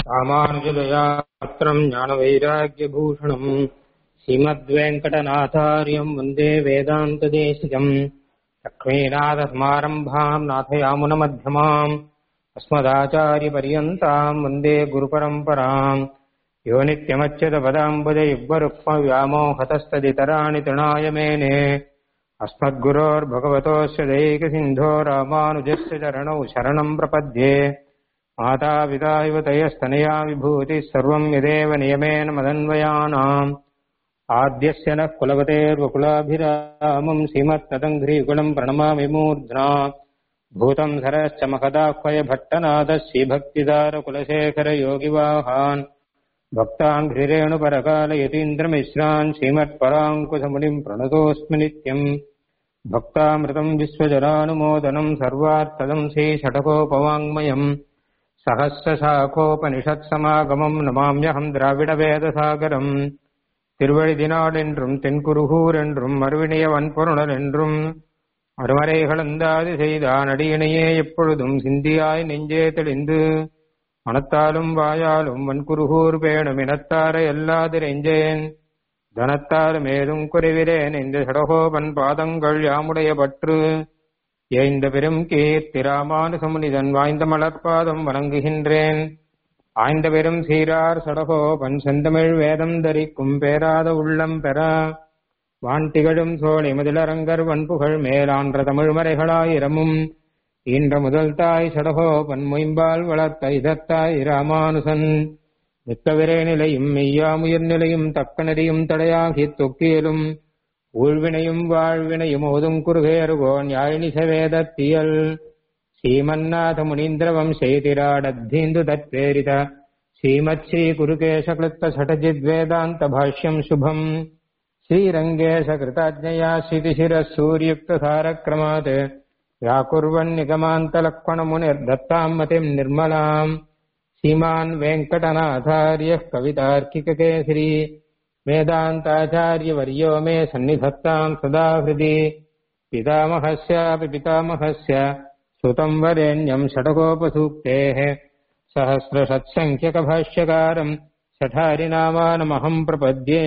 ராமானுஜதயாத்திரம் ஞானவைராக்கியபூஷணம் ஸ்ரீமத்வேங்கடநாதாரியம் வந்தே வேதாந்ததேசிகம் லக்ஷ்மீநாதஸ்மாரம்பாம் நாथयामुनमध्यमाम् अस्मदाचार्यपर्यन्ताम् वन्दे गुरुपरम्पराम् यो नित्यमच्युतपदाम्बुजयुग्मरुक्मव्यामोहतस्तदितराणि तृणाय मेने अस्मद्गुरोर्भगवतोऽस्य दैकसिन्धो रामानुजस्य चरणौ शरणम् प्रपद्ये मातापिता इव तयस्तनया विभूतिः सर्वम् यदेव नियमेन मदन्वयानाम् आद्यस्य नः कुलवतेर्वकुलाभिरामम् श्रीमत्तदङ्घ्रीकुलम् प्रणमामि मूर्ध्ना भूतम् सरश्च महदाह्वय भट्टनाथः श्रीभक्तिदारकुलशेखरयोगिवाहान् भक्तान् घ्रिरेणुपरकालयतीन्द्रमिश्रान् श्रीमत्पराङ्कुशमुनिम् प्रणतोऽस्मि नित्यम् भक्तामृतम् विश्वजरानुमोदनम् सर्वार्थदम् श्रीषटकोपवाङ्मयम् सहस्रशाखोपनिषत्समागमम् नमाम्यहम् द्राविडवेदसागरम् திருவழிதினாடென்றும் தென்குருகூர் என்றும் மறுவினிய வன்பொருணல் என்றும் அருமறைகளந்தாது செய்தான் அடியினையே எப்பொழுதும் சிந்தியாய் நெஞ்சே தெளிந்து மனத்தாலும் வாயாலும் வன்குருகூர் பேணும் இனத்தார எல்லாதிரெஞ்சேன் தனத்தாலும் ஏதும் குறைவிரேன் இந்த சடகோபன் பாதங்கள் யாமுடைய பற்று ஏய்ந்த பெரும் கீர்த்தி ராமானுசமுனிதன் வாய்ந்த மலர்பாதம் வணங்குகின்றேன் ஆய்ந்த பெரும் சீரார் சடகோபன் செந்தமிழ் வேதம் தரிக்கும் பேராத உள்ளம் பெற வான் திகழும் சோழி முதலரங்கர் வன்புகழ் மேலான்ற தமிழ் மறைகளாயிரமும் ஈன்ற முதல் தாய் சடகோபன் மொயம்பால் வளர்த்த இதத்தாய் ராமானுசன் மிக்கவிரே நிலையும் மெய்யாமுயிர் நிலையும் தக்க நெறியும் தடையாகி தொக்கியலும் ஊழ்வினையும் வாழ்வினையும் ஓதும் குறுகேறுகோன் யாழினிச வேதத்தியல் ಶ್ರೀಮನ್ನಾಥ ಮುನೀಂದ್ರವಂ ಶೈತಿರಾಡद्धೀಂದು ತತ್ಪ್ರೇರಿತ ಶ್ರೀಮತ್ ಶ್ರೀ ಗುರುಕೇಶಕೃತ್ತ ಷಟಜಿದ್ವೇದಾಂತ ಭಾಷ್ಯಂ ಶುಭಂ ಶ್ರೀರಂಗೇಶ ಕೃತಾಜ್ಞೆಯ ಸ್ಥಿತಿಶಿರ ಸೂರ್ಯುಕ್ತ ಸಾರಕ್ರಮಾತ್ ವ್ಯಾಕುರ್ವನ್ ನಿಗಮಾಂತಲಕ್ಷ್ಮಣ ಮುನಿರ್ದತ್ತಾಂ ಮತಿಂ ನಿರ್ಮಲಾಂ ಶ್ರೀಮಾನ್ ವೆಂಕಟನಾಥಾರ್ಯ ಕವಿತಾರ್ಕಿಕಕೇಸರಿ वेदान्ताचार्यवर्यो मे सन्निधत्ताम् सदा हृदि पितामहस्यापि पितामहस्य श्रुतम् वरेण्यम् षडकोपसूक्तेः सहस्रषत्सङ्ख्यकभाष्यकारम् सठारिनामानमहम् प्रपद्ये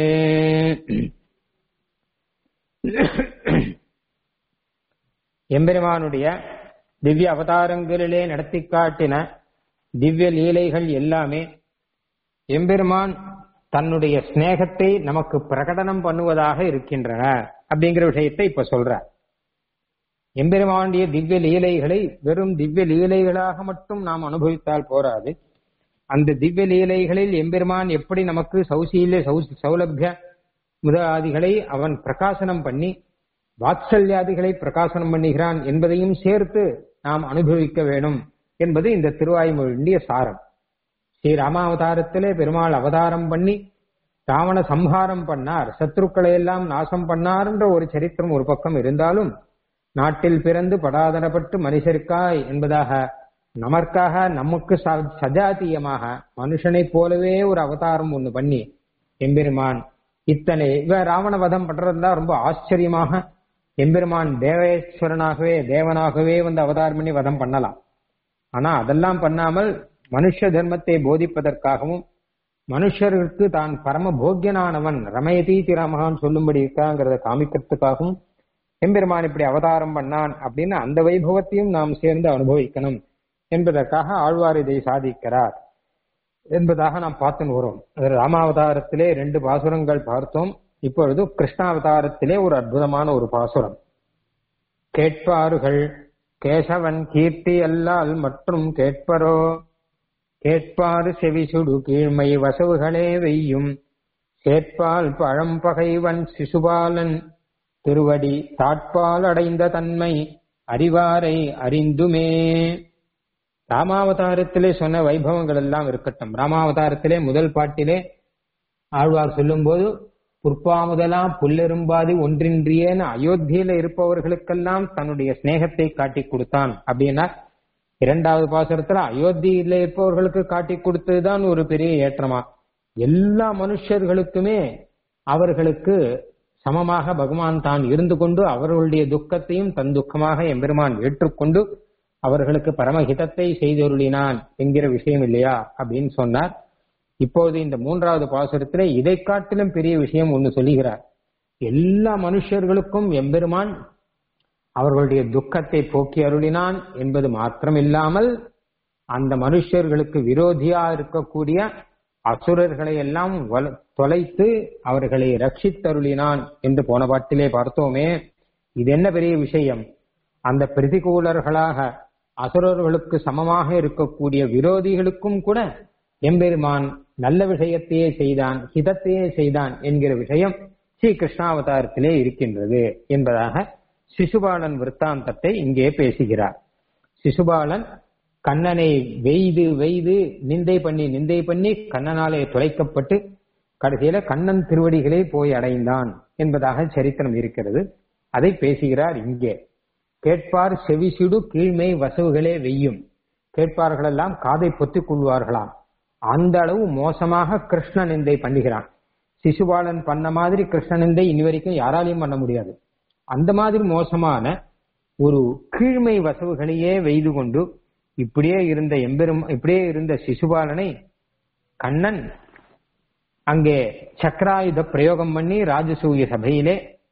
எம்பெருமானுடைய திவ்ய அவதாரங்களிலே நடத்தி காட்டின திவ்ய லீலைகள் எல்லாமே எம்பெருமான் தன்னுடைய ஸ்நேகத்தை நமக்கு பிரகடனம் பண்ணுவதாக இருக்கின்றன அப்படிங்கிற விஷயத்தை இப்ப சொல்ற எம்பெருமானுடைய திவ்ய லீலைகளை வெறும் திவ்ய லீலைகளாக மட்டும் நாம் அனுபவித்தால் போராது அந்த திவ்ய லீலைகளில் எம்பெருமான் எப்படி நமக்கு சௌசீல்ய சௌலபிய முதலாதிகளை அவன் பிரகாசனம் பண்ணி வாத்சல்யாதிகளை பிரகாசனம் பண்ணுகிறான் என்பதையும் சேர்த்து நாம் அனுபவிக்க வேணும் என்பது இந்த திருவாய்மொழிய சாரம் ஸ்ரீ ராமாவதாரத்திலே பெருமாள் அவதாரம் பண்ணி ராவண சம்ஹாரம் பண்ணார் சத்ருக்களை எல்லாம் நாசம் பண்ணார்ன்ற ஒரு சரித்திரம் ஒரு பக்கம் இருந்தாலும் நாட்டில் பிறந்து படாதனப்பட்டு மனுஷருக்காய் என்பதாக நமக்காக நமக்கு சஜாத்தியமாக மனுஷனை போலவே ஒரு அவதாரம் ஒண்ணு பண்ணி எம்பெருமான் இத்தனை இவ ராவண வதம் பண்றதா ரொம்ப ஆச்சரியமாக எம்பெருமான் தேவேஸ்வரனாகவே தேவனாகவே வந்து அவதாரம் பண்ணி வதம் பண்ணலாம் ஆனா அதெல்லாம் பண்ணாமல் மனுஷ தர்மத்தை போதிப்பதற்காகவும் மனுஷருக்கு தான் பரம போக்கியனானவன் ரமயதி திராமகான் சொல்லும்படி இருக்காங்கிறத காமிக்கிறதுக்காகவும் எம்பெருமான் இப்படி அவதாரம் பண்ணான் அப்படின்னு அந்த வைபவத்தையும் நாம் சேர்ந்து அனுபவிக்கணும் என்பதற்காக ஆழ்வார் இதை சாதிக்கிறார் என்பதாக நாம் பார்த்துன்னு வரோம் ராமாவதாரத்திலே ரெண்டு பாசுரங்கள் பார்த்தோம் இப்பொழுது கிருஷ்ணாவதாரத்திலே ஒரு அற்புதமான ஒரு பாசுரம் கேட்பார்கள் கேசவன் கீர்த்தி அல்லால் மற்றும் கேட்பரோ கேட்பாறு செவிசுடு கீழ்மை வசவுகளே வெய்யும் கேட்பால் பழம்பகைவன் சிசுபாலன் திருவடி தாட்பால் அடைந்த தன்மை அறிவாரை அறிந்துமே ராமாவதாரத்திலே சொன்ன வைபவங்கள் எல்லாம் இருக்கட்டும் ராமாவதாரத்திலே முதல் பாட்டிலே ஆழ்வார் சொல்லும் போது புற்பாமுதலா புல்லெரும்பாதி ஒன்றின்றியேன்னு அயோத்தியில இருப்பவர்களுக்கெல்லாம் தன்னுடைய ஸ்நேகத்தை காட்டி கொடுத்தான் அப்படின்னா இரண்டாவது பாசுரத்துல அயோத்தியில இருப்பவர்களுக்கு காட்டி கொடுத்ததுதான் ஒரு பெரிய ஏற்றமா எல்லா மனுஷர்களுக்குமே அவர்களுக்கு சமமாக பகவான் தான் இருந்து கொண்டு அவர்களுடைய துக்கத்தையும் தன் துக்கமாக எம்பெருமான் ஏற்றுக்கொண்டு அவர்களுக்கு பரமஹிதத்தை செய்தொருளினான் என்கிற விஷயம் இல்லையா அப்படின்னு சொன்னார் இப்போது இந்த மூன்றாவது பாசுரத்திலே இதை காட்டிலும் பெரிய விஷயம் ஒன்று சொல்லுகிறார் எல்லா மனுஷர்களுக்கும் எம்பெருமான் அவர்களுடைய துக்கத்தை போக்கி அருளினான் என்பது மாத்திரமில்லாமல் அந்த மனுஷர்களுக்கு விரோதியா இருக்கக்கூடிய அசுரர்களை எல்லாம் தொலைத்து அவர்களை ரட்சித்தருளினான் என்று போன பாட்டிலே பார்த்தோமே இது என்ன பெரிய விஷயம் அந்த பிரதிகூலர்களாக அசுரர்களுக்கு சமமாக இருக்கக்கூடிய விரோதிகளுக்கும் கூட எம்பெருமான் நல்ல விஷயத்தையே செய்தான் ஹிதத்தையே செய்தான் என்கிற விஷயம் ஸ்ரீ கிருஷ்ணாவதாரத்திலே இருக்கின்றது என்பதாக சிசுபாலன் விற்த்தாந்தத்தை இங்கே பேசுகிறார் சிசுபாலன் கண்ணனை வெய்து வெய்து நிந்தை பண்ணி நிந்தை பண்ணி கண்ணனாலே துளைக்கப்பட்டு கடைசியில கண்ணன் திருவடிகளே போய் அடைந்தான் என்பதாக சரித்திரம் இருக்கிறது அதை பேசுகிறார் இங்கே கேட்பார் செவிசிடு கீழ்மை வசவுகளே வெய்யும் கேட்பார்களெல்லாம் காதை பொத்திக் கொள்வார்களாம் அந்த அளவு மோசமாக கிருஷ்ண நிந்தை பண்ணுகிறான் சிசுபாலன் பண்ண மாதிரி கிருஷ்ண நிந்தை இனி வரைக்கும் யாராலையும் பண்ண முடியாது அந்த மாதிரி மோசமான ஒரு கீழ்மை வசவுகளையே வெய்து கொண்டு இப்படியே இருந்த எம்பெரும் இப்படியே இருந்த சிசுபாலனை கண்ணன் அங்கே சக்கராயுத பிரயோகம் பண்ணி ராஜசூய சபையிலே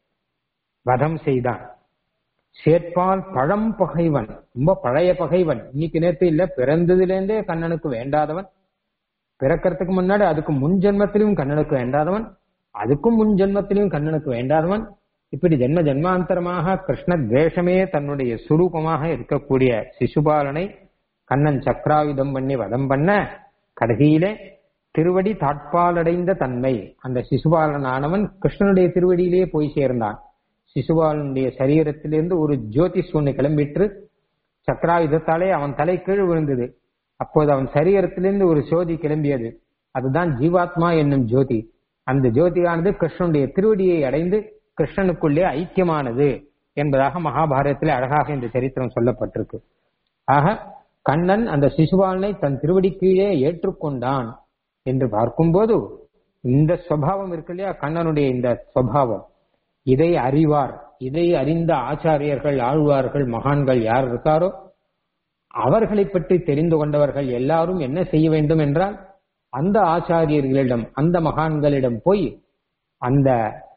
வதம் செய்தான் சேர்ப்பால் பழம் பகைவன் ரொம்ப பழைய பகைவன் இன்னைக்கு நேற்று இல்ல பிறந்ததுலேருந்தே கண்ணனுக்கு வேண்டாதவன் பிறக்கிறதுக்கு முன்னாடி அதுக்கு முன் ஜென்மத்திலும் கண்ணனுக்கு வேண்டாதவன் அதுக்கும் முன் ஜென்மத்திலும் கண்ணனுக்கு வேண்டாதவன் இப்படி ஜென்ம ஜென்மாந்தரமாக கிருஷ்ண துவேஷமே தன்னுடைய சுரூபமாக இருக்கக்கூடிய சிசுபாலனை கண்ணன் சக்கராயுதம் பண்ணி வதம் பண்ண கடைசியிலே திருவடி தாட்பாலடைந்த தன்மை அந்த சிசுபாலனானவன் கிருஷ்ணனுடைய திருவடியிலேயே போய் சேர்ந்தான் சிசுபாலனுடைய சரீரத்திலிருந்து ஒரு ஜோதிஷ் ஒண்ணு கிளம்பிட்டு சக்கராயுதத்தாலே அவன் தலை கீழ் விழுந்தது அப்போது அவன் சரீரத்திலிருந்து ஒரு ஜோதி கிளம்பியது அதுதான் ஜீவாத்மா என்னும் ஜோதி அந்த ஜோதியானது கிருஷ்ணனுடைய திருவடியை அடைந்து கிருஷ்ணனுக்குள்ளே ஐக்கியமானது என்பதாக மகாபாரதத்திலே அழகாக இந்த சரித்திரம் சொல்லப்பட்டிருக்கு ஆக கண்ணன் அந்த சிசுபாலனை தன் திருவடி கீழே ஏற்றுக்கொண்டான் என்று பார்க்கும்போது இந்த சுவாவம் இருக்கு இல்லையா கண்ணனுடைய இந்த சுவாவம் இதை அறிவார் இதை அறிந்த ஆச்சாரியர்கள் ஆழ்வார்கள் மகான்கள் யார் இருக்காரோ அவர்களை பற்றி தெரிந்து கொண்டவர்கள் எல்லாரும் என்ன செய்ய வேண்டும் என்றால் அந்த ஆச்சாரியர்களிடம் அந்த மகான்களிடம் போய் அந்த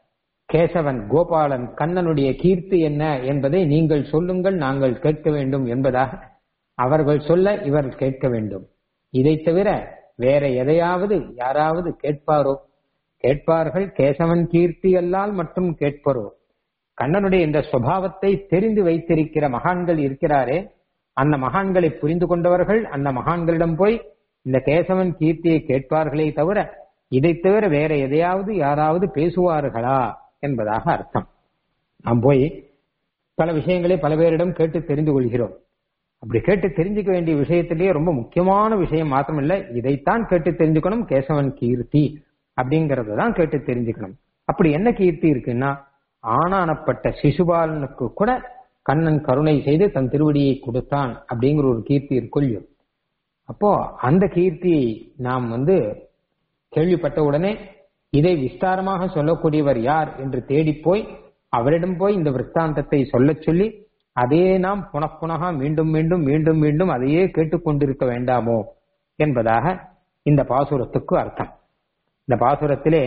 கேசவன் கோபாலன் கண்ணனுடைய கீர்த்தி என்ன என்பதை நீங்கள் சொல்லுங்கள் நாங்கள் கேட்க வேண்டும் என்பதாக அவர்கள் சொல்ல இவர் கேட்க வேண்டும் இதை தவிர வேற எதையாவது யாராவது கேட்பாரோ கேட்பார்கள் கேசவன் கீர்த்தி அல்லால் மட்டும் கேட்பரோ கண்ணனுடைய இந்த சுவாவத்தை தெரிந்து வைத்திருக்கிற மகான்கள் இருக்கிறாரே அந்த மகான்களை புரிந்து கொண்டவர்கள் அந்த மகான்களிடம் போய் இந்த கேசவன் கீர்த்தியை கேட்பார்களே தவிர இதை தவிர வேற எதையாவது யாராவது பேசுவார்களா என்பதாக அர்த்தம் நாம் போய் பல விஷயங்களை பல பேரிடம் கேட்டு தெரிந்து கொள்கிறோம் அப்படி கேட்டு தெரிஞ்சுக்க வேண்டிய விஷயத்திலேயே ரொம்ப முக்கியமான விஷயம் மாத்திரமில்ல இதைத்தான் கேட்டு தெரிஞ்சுக்கணும் கேசவன் கீர்த்தி அப்படிங்கறத தான் கேட்டு தெரிஞ்சுக்கணும் அப்படி என்ன கீர்த்தி இருக்குன்னா ஆனானப்பட்ட சிசுபாலனுக்கு கூட கண்ணன் கருணை செய்து தன் திருவடியை கொடுத்தான் அப்படிங்கிற ஒரு கீர்த்தி இருக்கொள்ளும் அப்போ அந்த கீர்த்தியை நாம் வந்து கேள்விப்பட்ட உடனே இதை விஸ்தாரமாக சொல்லக்கூடியவர் யார் என்று தேடி போய் அவரிடம் போய் இந்த விற்த்தாந்தத்தை சொல்லச் சொல்லி அதே நாம் புனப்புனகா மீண்டும் மீண்டும் மீண்டும் மீண்டும் அதையே கேட்டுக்கொண்டிருக்க வேண்டாமோ என்பதாக இந்த பாசுரத்துக்கு அர்த்தம் இந்த பாசுரத்திலே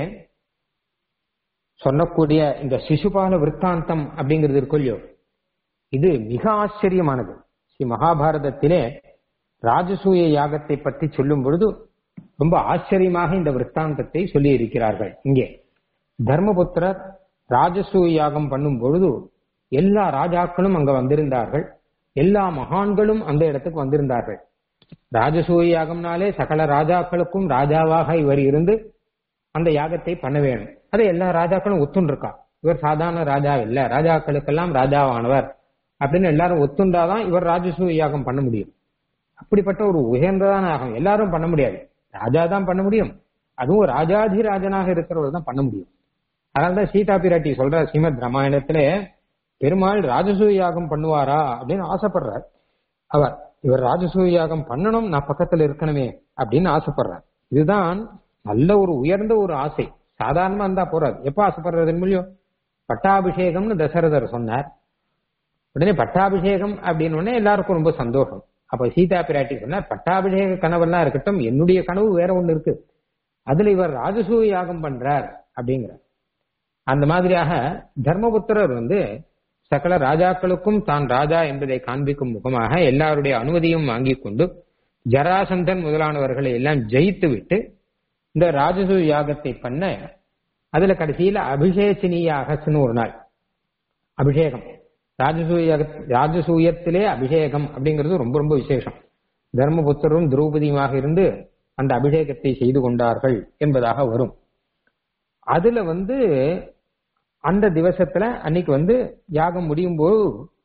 சொல்லக்கூடிய இந்த சிசுபால விற்த்தாந்தம் அப்படிங்கிறது இருக்கொல்லையோ இது மிக ஆச்சரியமானது ஸ்ரீ மகாபாரதத்திலே ராஜசூய யாகத்தை பற்றி சொல்லும் பொழுது ரொம்ப ஆச்சரியமாக இந்த விற்த்தாந்தத்தை சொல்லி இருக்கிறார்கள் இங்கே தர்மபுத்திரர் ராஜசூய யாகம் பண்ணும் பொழுது எல்லா ராஜாக்களும் அங்க வந்திருந்தார்கள் எல்லா மகான்களும் அந்த இடத்துக்கு வந்திருந்தார்கள் ராஜசூய யாகம்னாலே சகல ராஜாக்களுக்கும் ராஜாவாக இவர் இருந்து அந்த யாகத்தை பண்ண வேணும் அதை எல்லா ராஜாக்களும் ஒத்துண்டிருக்கா இவர் சாதாரண ராஜா இல்ல ராஜாக்களுக்கெல்லாம் ராஜாவானவர் அப்படின்னு எல்லாரும் ஒத்துண்டாதான் இவர் ராஜசூய யாகம் பண்ண முடியும் அப்படிப்பட்ட ஒரு உயர்ந்ததான யாகம் எல்லாரும் பண்ண முடியாது ராஜா தான் பண்ண முடியும் அதுவும் ராஜாதிராஜனாக இருக்கிறவர் தான் பண்ண முடியும் அதனாலதான் சீதா பிராட்டி சொல்ற ஸ்ரீமத் ராமாயணத்துல பெருமாள் ராஜசூய யாகம் பண்ணுவாரா அப்படின்னு ஆசைப்படுறார் அவர் இவர் ராஜசூய யாகம் பண்ணணும் நான் பக்கத்துல இருக்கணுமே அப்படின்னு ஆசைப்படுறார் இதுதான் நல்ல ஒரு உயர்ந்த ஒரு ஆசை சாதாரணமா இருந்தா போறாது எப்ப ஆசைப்படுறது முடியும் பட்டாபிஷேகம்னு தசரதர் சொன்னார் உடனே பட்டாபிஷேகம் அப்படின்னு உடனே எல்லாருக்கும் ரொம்ப சந்தோஷம் அப்ப சீதா பிராட்டி சொன்னா பட்டாபிஷேக கனவெல்லாம் இருக்கட்டும் என்னுடைய கனவு வேற ஒண்ணு இருக்கு அதுல இவர் ராஜசூய யாகம் பண்றார் அப்படிங்கிற அந்த மாதிரியாக தர்மபுத்திரர் வந்து சகல ராஜாக்களுக்கும் தான் ராஜா என்பதை காண்பிக்கும் முகமாக எல்லாருடைய அனுமதியும் வாங்கிக் கொண்டு ஜராசந்தன் முதலானவர்களை எல்லாம் ஜெயித்து விட்டு இந்த ராஜசூய யாகத்தை பண்ண அதுல கடைசியில அபிஷேச்சனீயாகஸ்னு ஒரு நாள் அபிஷேகம் ராஜசூய ராஜசூயத்திலே அபிஷேகம் அப்படிங்கிறது ரொம்ப ரொம்ப விசேஷம் தர்மபுத்தரும் திரௌபதியுமாக இருந்து அந்த அபிஷேகத்தை செய்து கொண்டார்கள் என்பதாக வரும் அதுல வந்து அந்த திவசத்துல அன்னைக்கு வந்து யாகம் முடியும் போது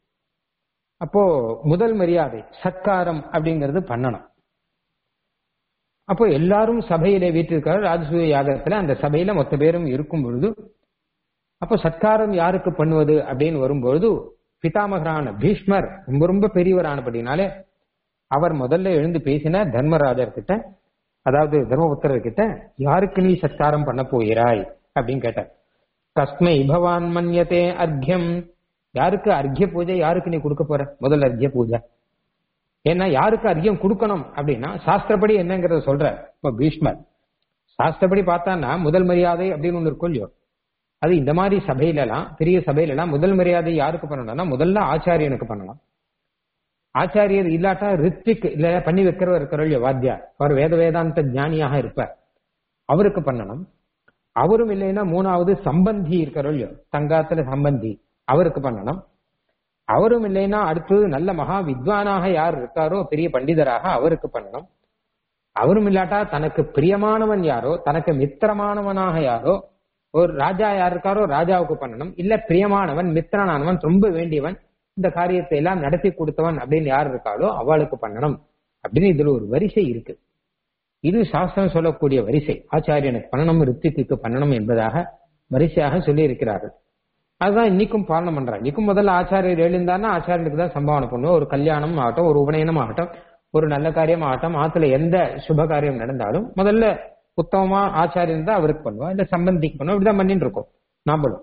அப்போ முதல் மரியாதை சத்காரம் அப்படிங்கிறது பண்ணணும் அப்போ எல்லாரும் சபையில வீட்டிருக்காரு ராஜசூய யாகத்துல அந்த சபையில மொத்த பேரும் இருக்கும் பொழுது அப்போ சத்காரம் யாருக்கு பண்ணுவது அப்படின்னு வரும்பொழுது பிதாமகரான பீஷ்மர் ரொம்ப ரொம்ப பெரியவரானபடினாலே அவர் முதல்ல எழுந்து பேசின தர்மராஜர் கிட்ட அதாவது தர்மபுத்திரர் கிட்ட யாருக்கு நீ சத்காரம் பண்ண போகிறாய் அப்படின்னு கேட்டார் கஸ்மை பவான் மன்யத்தே அர்க்கியம் யாருக்கு அர்க்கிய பூஜை யாருக்கு நீ கொடுக்க போற முதல் அர்க்கிய பூஜை ஏன்னா யாருக்கு அர்க்கியம் கொடுக்கணும் அப்படின்னா சாஸ்திரப்படி என்னங்கறத சொல்ற இப்ப பீஷ்மர் சாஸ்திரப்படி பார்த்தான்னா முதல் மரியாதை அப்படின்னு ஒண்ணு இருக்கும் இல்லையோ அது இந்த மாதிரி சபையில எல்லாம் பெரிய சபையில எல்லாம் முதல் மரியாதை யாருக்கு பண்ணணும்னா முதல்ல ஆச்சாரியனுக்கு பண்ணலாம் ஆச்சாரியர் இல்லாட்டா ரித்விக் இல்ல பண்ணி வைக்கிறவர் இருக்கிற இல்லையோ வாத்தியா அவர் வேத வேதாந்த ஞானியாக இருப்பார் அவருக்கு பண்ணணும் அவரும் இல்லைன்னா மூணாவது சம்பந்தி இருக்கிற இல்லையோ தங்காத்துல சம்பந்தி அவருக்கு பண்ணணும் அவரும் இல்லைன்னா அடுத்தது நல்ல மகா வித்வானாக யார் இருக்காரோ பெரிய பண்டிதராக அவருக்கு பண்ணணும் அவரும் இல்லாட்டா தனக்கு பிரியமானவன் யாரோ தனக்கு மித்திரமானவனாக யாரோ ஒரு ராஜா யார் இருக்காரோ ராஜாவுக்கு பண்ணணும் இல்ல பிரியமானவன் மித்திரனானவன் ரொம்ப வேண்டியவன் இந்த காரியத்தை எல்லாம் நடத்தி கொடுத்தவன் அப்படின்னு யார் இருக்காளோ அவளுக்கு பண்ணணும் அப்படின்னு இதுல ஒரு வரிசை இருக்கு இது சாஸ்திரம் சொல்லக்கூடிய வரிசை ஆச்சாரியனுக்கு பண்ணணும் ரித்திக்கு பண்ணணும் என்பதாக வரிசையாக சொல்லி இருக்கிறார்கள் அதுதான் இன்னைக்கும் பாலனம் பண்றாங்க இன்னைக்கும் முதல்ல ஆச்சாரியர் எழுந்தாருன்னா ஆச்சாரியனுக்கு தான் சம்பாவனை பண்ணுவோம் ஒரு கல்யாணம் ஆகட்டும் ஒரு உபநயனம் ஆகட்டும் ஒரு நல்ல காரியம் ஆகட்டும் ஆத்துல எந்த சுப காரியம் நடந்தாலும் முதல்ல உத்தமமா ஆச்சாரியன் தான் அவருக்கு பண்ணுவோம் இல்ல சம்பந்திக்கு பண்ணுவோம் இப்படிதான் பண்ணிட்டு இருக்கோம் நாமளும்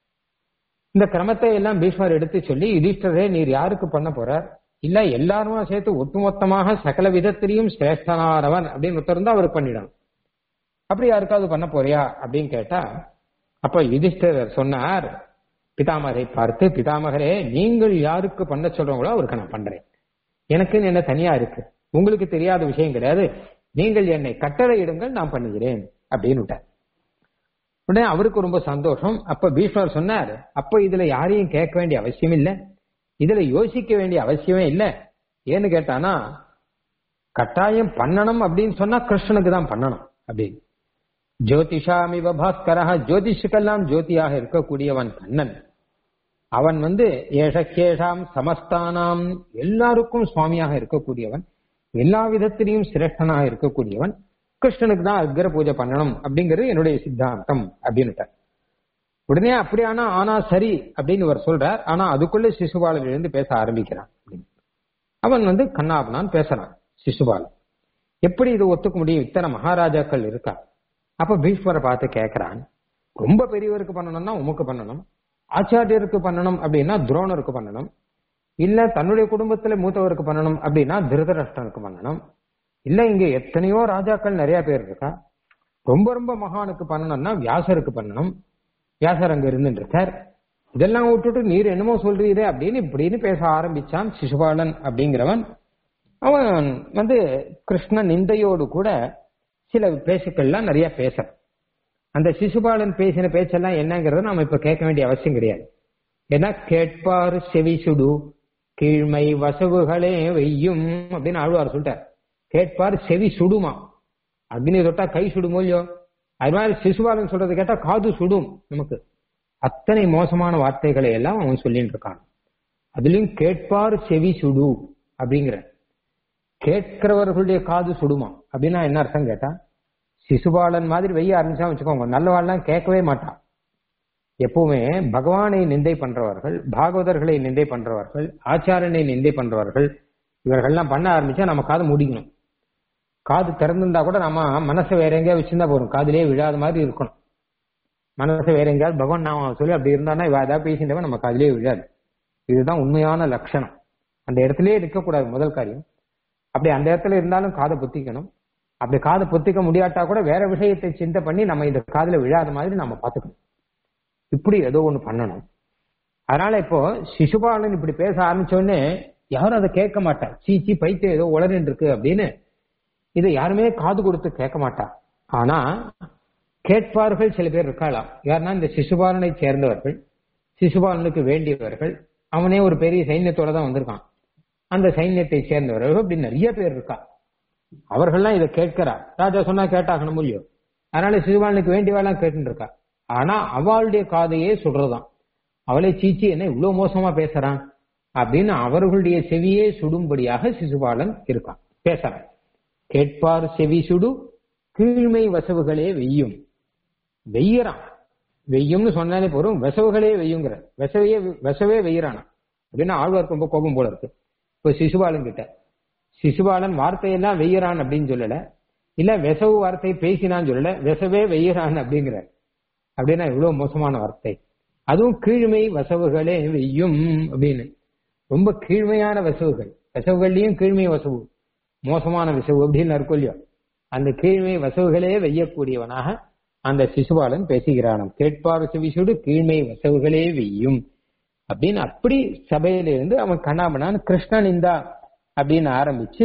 இந்த கிரமத்தை எல்லாம் பீஷ்மர் எடுத்து சொல்லி யுதிஷ்டரே நீர் யாருக்கு பண்ண போறார் இல்ல எல்லாருமா சேர்த்து ஒட்டுமொத்தமாக சகல விதத்திலையும் சிரேஷ்டனானவன் அப்படின்னு ஒருத்தர் அவருக்கு பண்ணிடணும் அப்படி யாருக்காவது பண்ண போறியா அப்படின்னு கேட்டா அப்ப யுதிஷ்டரர் சொன்னார் பிதாமகரை பார்த்து பிதாமகரே நீங்கள் யாருக்கு பண்ண சொல்றீங்களோ அவருக்கு நான் பண்றேன் எனக்குன்னு என்ன தனியா இருக்கு உங்களுக்கு தெரியாத விஷயம் கிடையாது நீங்கள் என்னை கட்டளை இடுங்கள் நான் பண்ணுகிறேன் அப்படின்னு விட்டார் உடனே அவருக்கு ரொம்ப சந்தோஷம் அப்ப பீஷ்மர் சொன்னார் அப்ப இதுல யாரையும் கேட்க வேண்டிய அவசியம் இல்லை இதுல யோசிக்க வேண்டிய அவசியமே இல்லை ஏன்னு கேட்டானா கட்டாயம் பண்ணணும் அப்படின்னு சொன்னா கிருஷ்ணனுக்கு தான் பண்ணணும் அப்படின்னு ஜோதிஷாமிவ பாஸ்கரா ஜோதிஷுக்கெல்லாம் ஜோதியாக இருக்கக்கூடியவன் கண்ணன் அவன் வந்து ஏஷக்கேஷாம் சமஸ்தானாம் எல்லாருக்கும் சுவாமியாக இருக்கக்கூடியவன் எல்லா விதத்திலையும் சிரேஷ்டனாக இருக்கக்கூடியவன் கிருஷ்ணனுக்கு தான் அக்ர பூஜை பண்ணணும் அப்படிங்கிறது என்னுடைய சித்தாந்தம் அப்படின்னுட்டார் உடனே அப்படியானா ஆனா சரி அப்படின்னு இவர் சொல்றார் ஆனா அதுக்குள்ள சிசுபாலன் எழுந்து பேச ஆரம்பிக்கிறான் அப்படின்னு அவன் வந்து கண்ணாபனான் பேசுறான் சிசுபாலன் எப்படி இது ஒத்துக்க முடியும் இத்தனை மகாராஜாக்கள் இருக்கா அப்ப பீஷ்மரை பார்த்து கேட்கிறான் ரொம்ப பெரியவருக்கு பண்ணணும்னா உமக்கு பண்ணணும் ஆச்சாரியருக்கு பண்ணணும் அப்படின்னா துரோணருக்கு பண்ணணும் இல்ல தன்னுடைய குடும்பத்துல மூத்தவருக்கு பண்ணணும் அப்படின்னா திருதராஷ்டனுக்கு பண்ணணும் இல்ல இங்க எத்தனையோ ராஜாக்கள் நிறைய பேர் இருக்கா ரொம்ப ரொம்ப மகானுக்கு பண்ணணும்னா வியாசருக்கு பண்ணணும் வியாசர் அங்க இருந்துட்டு இருக்கார் இதெல்லாம் விட்டுட்டு நீர் என்னமோ சொல்றீரே அப்படின்னு இப்படின்னு பேச ஆரம்பிச்சான் சிசுபாலன் அப்படிங்கிறவன் அவன் வந்து கிருஷ்ண நிந்தையோடு கூட சில பேச்சுக்கள்லாம் நிறைய பேச அந்த சிசுபாலன் பேசின பேச்செல்லாம் என்னங்கிறத நாம இப்ப கேட்க வேண்டிய அவசியம் கிடையாது ஏன்னா கேட்பார் செவி சுடு கீழ்மை வசவுகளே வெய்யும் அப்படின்னு ஆழ்வார் சொல்லிட்டார் கேட்பார் செவி சுடுமா அக்னி தொட்டா கை சுடுமோ இல்லையோ அது மாதிரி சிசுபாலன் சொல்றது கேட்டா காது சுடும் நமக்கு அத்தனை மோசமான வார்த்தைகளை எல்லாம் அவன் சொல்லிட்டு இருக்கான் அதுலயும் கேட்பார் செவி சுடு அப்படிங்கிற கேட்கிறவர்களுடைய காது சுடுமா அப்படின்னா என்ன அர்த்தம் கேட்டா சிசுபாலன் மாதிரி வெய்ய ஆரம்பிச்சா வச்சுக்கோங்க நல்லவாள்லாம் கேட்கவே மாட்டான் எப்பவுமே பகவானை நிந்தை பண்றவர்கள் பாகவதர்களை நிந்தை பண்றவர்கள் ஆச்சாரனை நிந்தை பண்றவர்கள் இவர்கள்லாம் பண்ண ஆரம்பிச்சா நம்ம காது முடிக்கணும் காது திறந்திருந்தா கூட நம்ம மனசை வேற எங்கேயாவது வச்சிருந்தா போதும் காதுலயே விழாத மாதிரி இருக்கணும் மனசை வேற எங்கேயாவது பகவான் நாம சொல்லி அப்படி இருந்தானா இவ ஏதாவது பேசிட்டவன் நம்ம காதுலயே விழாது இதுதான் உண்மையான லட்சணம் அந்த இடத்துலயே இருக்கக்கூடாது முதல் காரியம் அப்படி அந்த இடத்துல இருந்தாலும் காதை பொத்திக்கணும் அப்படி காதை பொத்திக்க முடியாட்டா கூட வேற விஷயத்தை சிந்தை பண்ணி நம்ம இந்த காதுல விழாத மாதிரி நம்ம பார்த்துக்கணும் இப்படி ஏதோ ஒண்ணு பண்ணணும் அதனால இப்போ சிசுபாலன் இப்படி பேச ஆரம்பிச்ச உடனே யாரும் அதை கேட்க மாட்டா சீச்சி பைத்தியம் ஏதோ உளறின்னு இருக்கு அப்படின்னு இதை யாருமே காது கொடுத்து கேட்க மாட்டா ஆனா கேட்பார்கள் சில பேர் இருக்கலாம் யாருன்னா இந்த சிசுபாலனை சேர்ந்தவர்கள் சிசுபாலனுக்கு வேண்டியவர்கள் அவனே ஒரு பெரிய சைன்யத்தோட தான் வந்திருக்கான் அந்த சைன்யத்தை சேர்ந்தவர்கள் அப்படி நிறைய பேர் இருக்கா அவர்கள்லாம் இதை கேட்கிறா ராஜா சொன்னா கேட்டாகணும் முடியும் அதனால சிசுபாலனுக்கு வேண்டியவெல்லாம் கேட்டுட்டு இருக்கா ஆனா அவளுடைய காதையே சுடுறதாம் அவளை சீச்சி என்ன இவ்வளவு மோசமா பேசுறான் அப்படின்னு அவர்களுடைய செவியே சுடும்படியாக சிசுபாலன் இருக்கான் பேசுறான் கேட்பார் செவி சுடு கீழ்மை வசவுகளே வெய்யும் வெய்யறான் வெய்யும்னு சொன்னாலே போறோம் விசவுகளே வெய்யுங்கிற விசவையே விசவே வெய்யறானா அப்படின்னா ஆழ்வார்க்கு ரொம்ப கோபம் போல இருக்கு இப்ப சிசுபாலன் கிட்ட சிசுபாலன் வார்த்தையெல்லாம் வெய்யறான் அப்படின்னு சொல்லல இல்ல விசவு வார்த்தை பேசினான்னு சொல்லல விசவே வெய்யறான் அப்படிங்கிற அப்படின்னா இவ்வளவு மோசமான வார்த்தை அதுவும் கீழ்மை வசவுகளே வெய்யும் அப்படின்னு ரொம்ப கீழ்மையான வசவுகள் வசவுகள்லயும் கீழ்மை வசவு மோசமான விசவு அப்படின்னு இருக்கும் இல்லையோ அந்த கீழ்மை வசவுகளே வெய்யக்கூடியவனாக அந்த சிசுபாலன் பேசுகிறானாம் கேட்பார் செவிசுடு கீழ்மை வசவுகளே வெய்யும் அப்படின்னு அப்படி சபையில இருந்து அவன் கண்ணாமனான் கிருஷ்ணன் இந்தா அப்படின்னு ஆரம்பிச்சு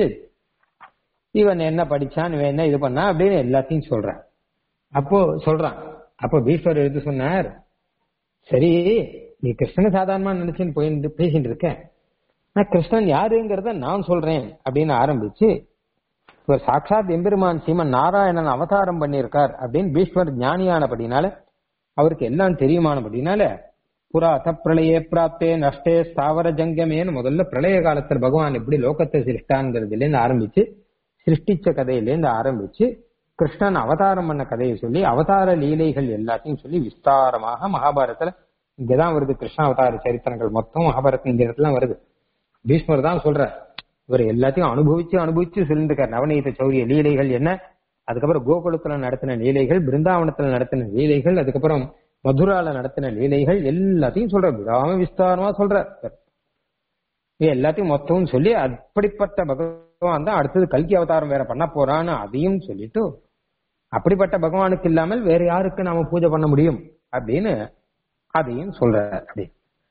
இவன் என்ன படிச்சான் இவன் என்ன இது பண்ணா அப்படின்னு எல்லாத்தையும் சொல்றான் அப்போ சொல்றான் அப்போ பீஸ்வர் எடுத்து சொன்னார் சரி நீ கிருஷ்ணனை சாதாரணமா நினைச்சுன்னு போயிட்டு பேசிட்டு இருக்க நான் கிருஷ்ணன் யாருங்கிறத நான் சொல்றேன் அப்படின்னு ஆரம்பிச்சு இவர் சாட்சாத் எம்பெருமான் சீமன் நாராயணன் அவதாரம் பண்ணியிருக்கார் அப்படின்னு பீஷ்வர் ஞானியானபடினால அவருக்கு எல்லாம் தெரியுமானபடினால புறா பிரளயே பிராப்தே நஷ்டே ஸ்தாவர ஜங்கமேன்னு முதல்ல பிரளய காலத்துல பகவான் எப்படி லோகத்தை சிருஷ்டான்ங்கிறதுல இருந்து ஆரம்பிச்சு சிருஷ்டிச்ச கதையிலேருந்து ஆரம்பிச்சு கிருஷ்ணன் அவதாரம் பண்ண கதையை சொல்லி அவதார லீலைகள் எல்லாத்தையும் சொல்லி விஸ்தாரமாக மகாபாரதத்துல இங்கதான் வருது கிருஷ்ண அவதார சரித்திரங்கள் மொத்தம் மகாபாரதம் இந்த இடத்துல வருது பீஷ்மர் தான் சொல்ற இவர் எல்லாத்தையும் அனுபவிச்சு அனுபவிச்சு சொல்லிருக்கார் நவநீத சௌரிய லீலைகள் என்ன அதுக்கப்புறம் கோகுலத்துல நடத்தின லீலைகள் பிருந்தாவனத்துல நடத்தின லீலைகள் அதுக்கப்புறம் மதுரால நடத்தின லீலைகள் எல்லாத்தையும் சொல்ற விடாம விஸ்தாரமா சொல்ற எல்லாத்தையும் மொத்தம் சொல்லி அப்படிப்பட்ட பகவான் தான் அடுத்தது கல்கி அவதாரம் வேற பண்ண போறான்னு அதையும் சொல்லிட்டு அப்படிப்பட்ட பகவானுக்கு இல்லாமல் வேற யாருக்கு நாம பூஜை பண்ண முடியும் அப்படின்னு அதையும் சொல்ற அப்படி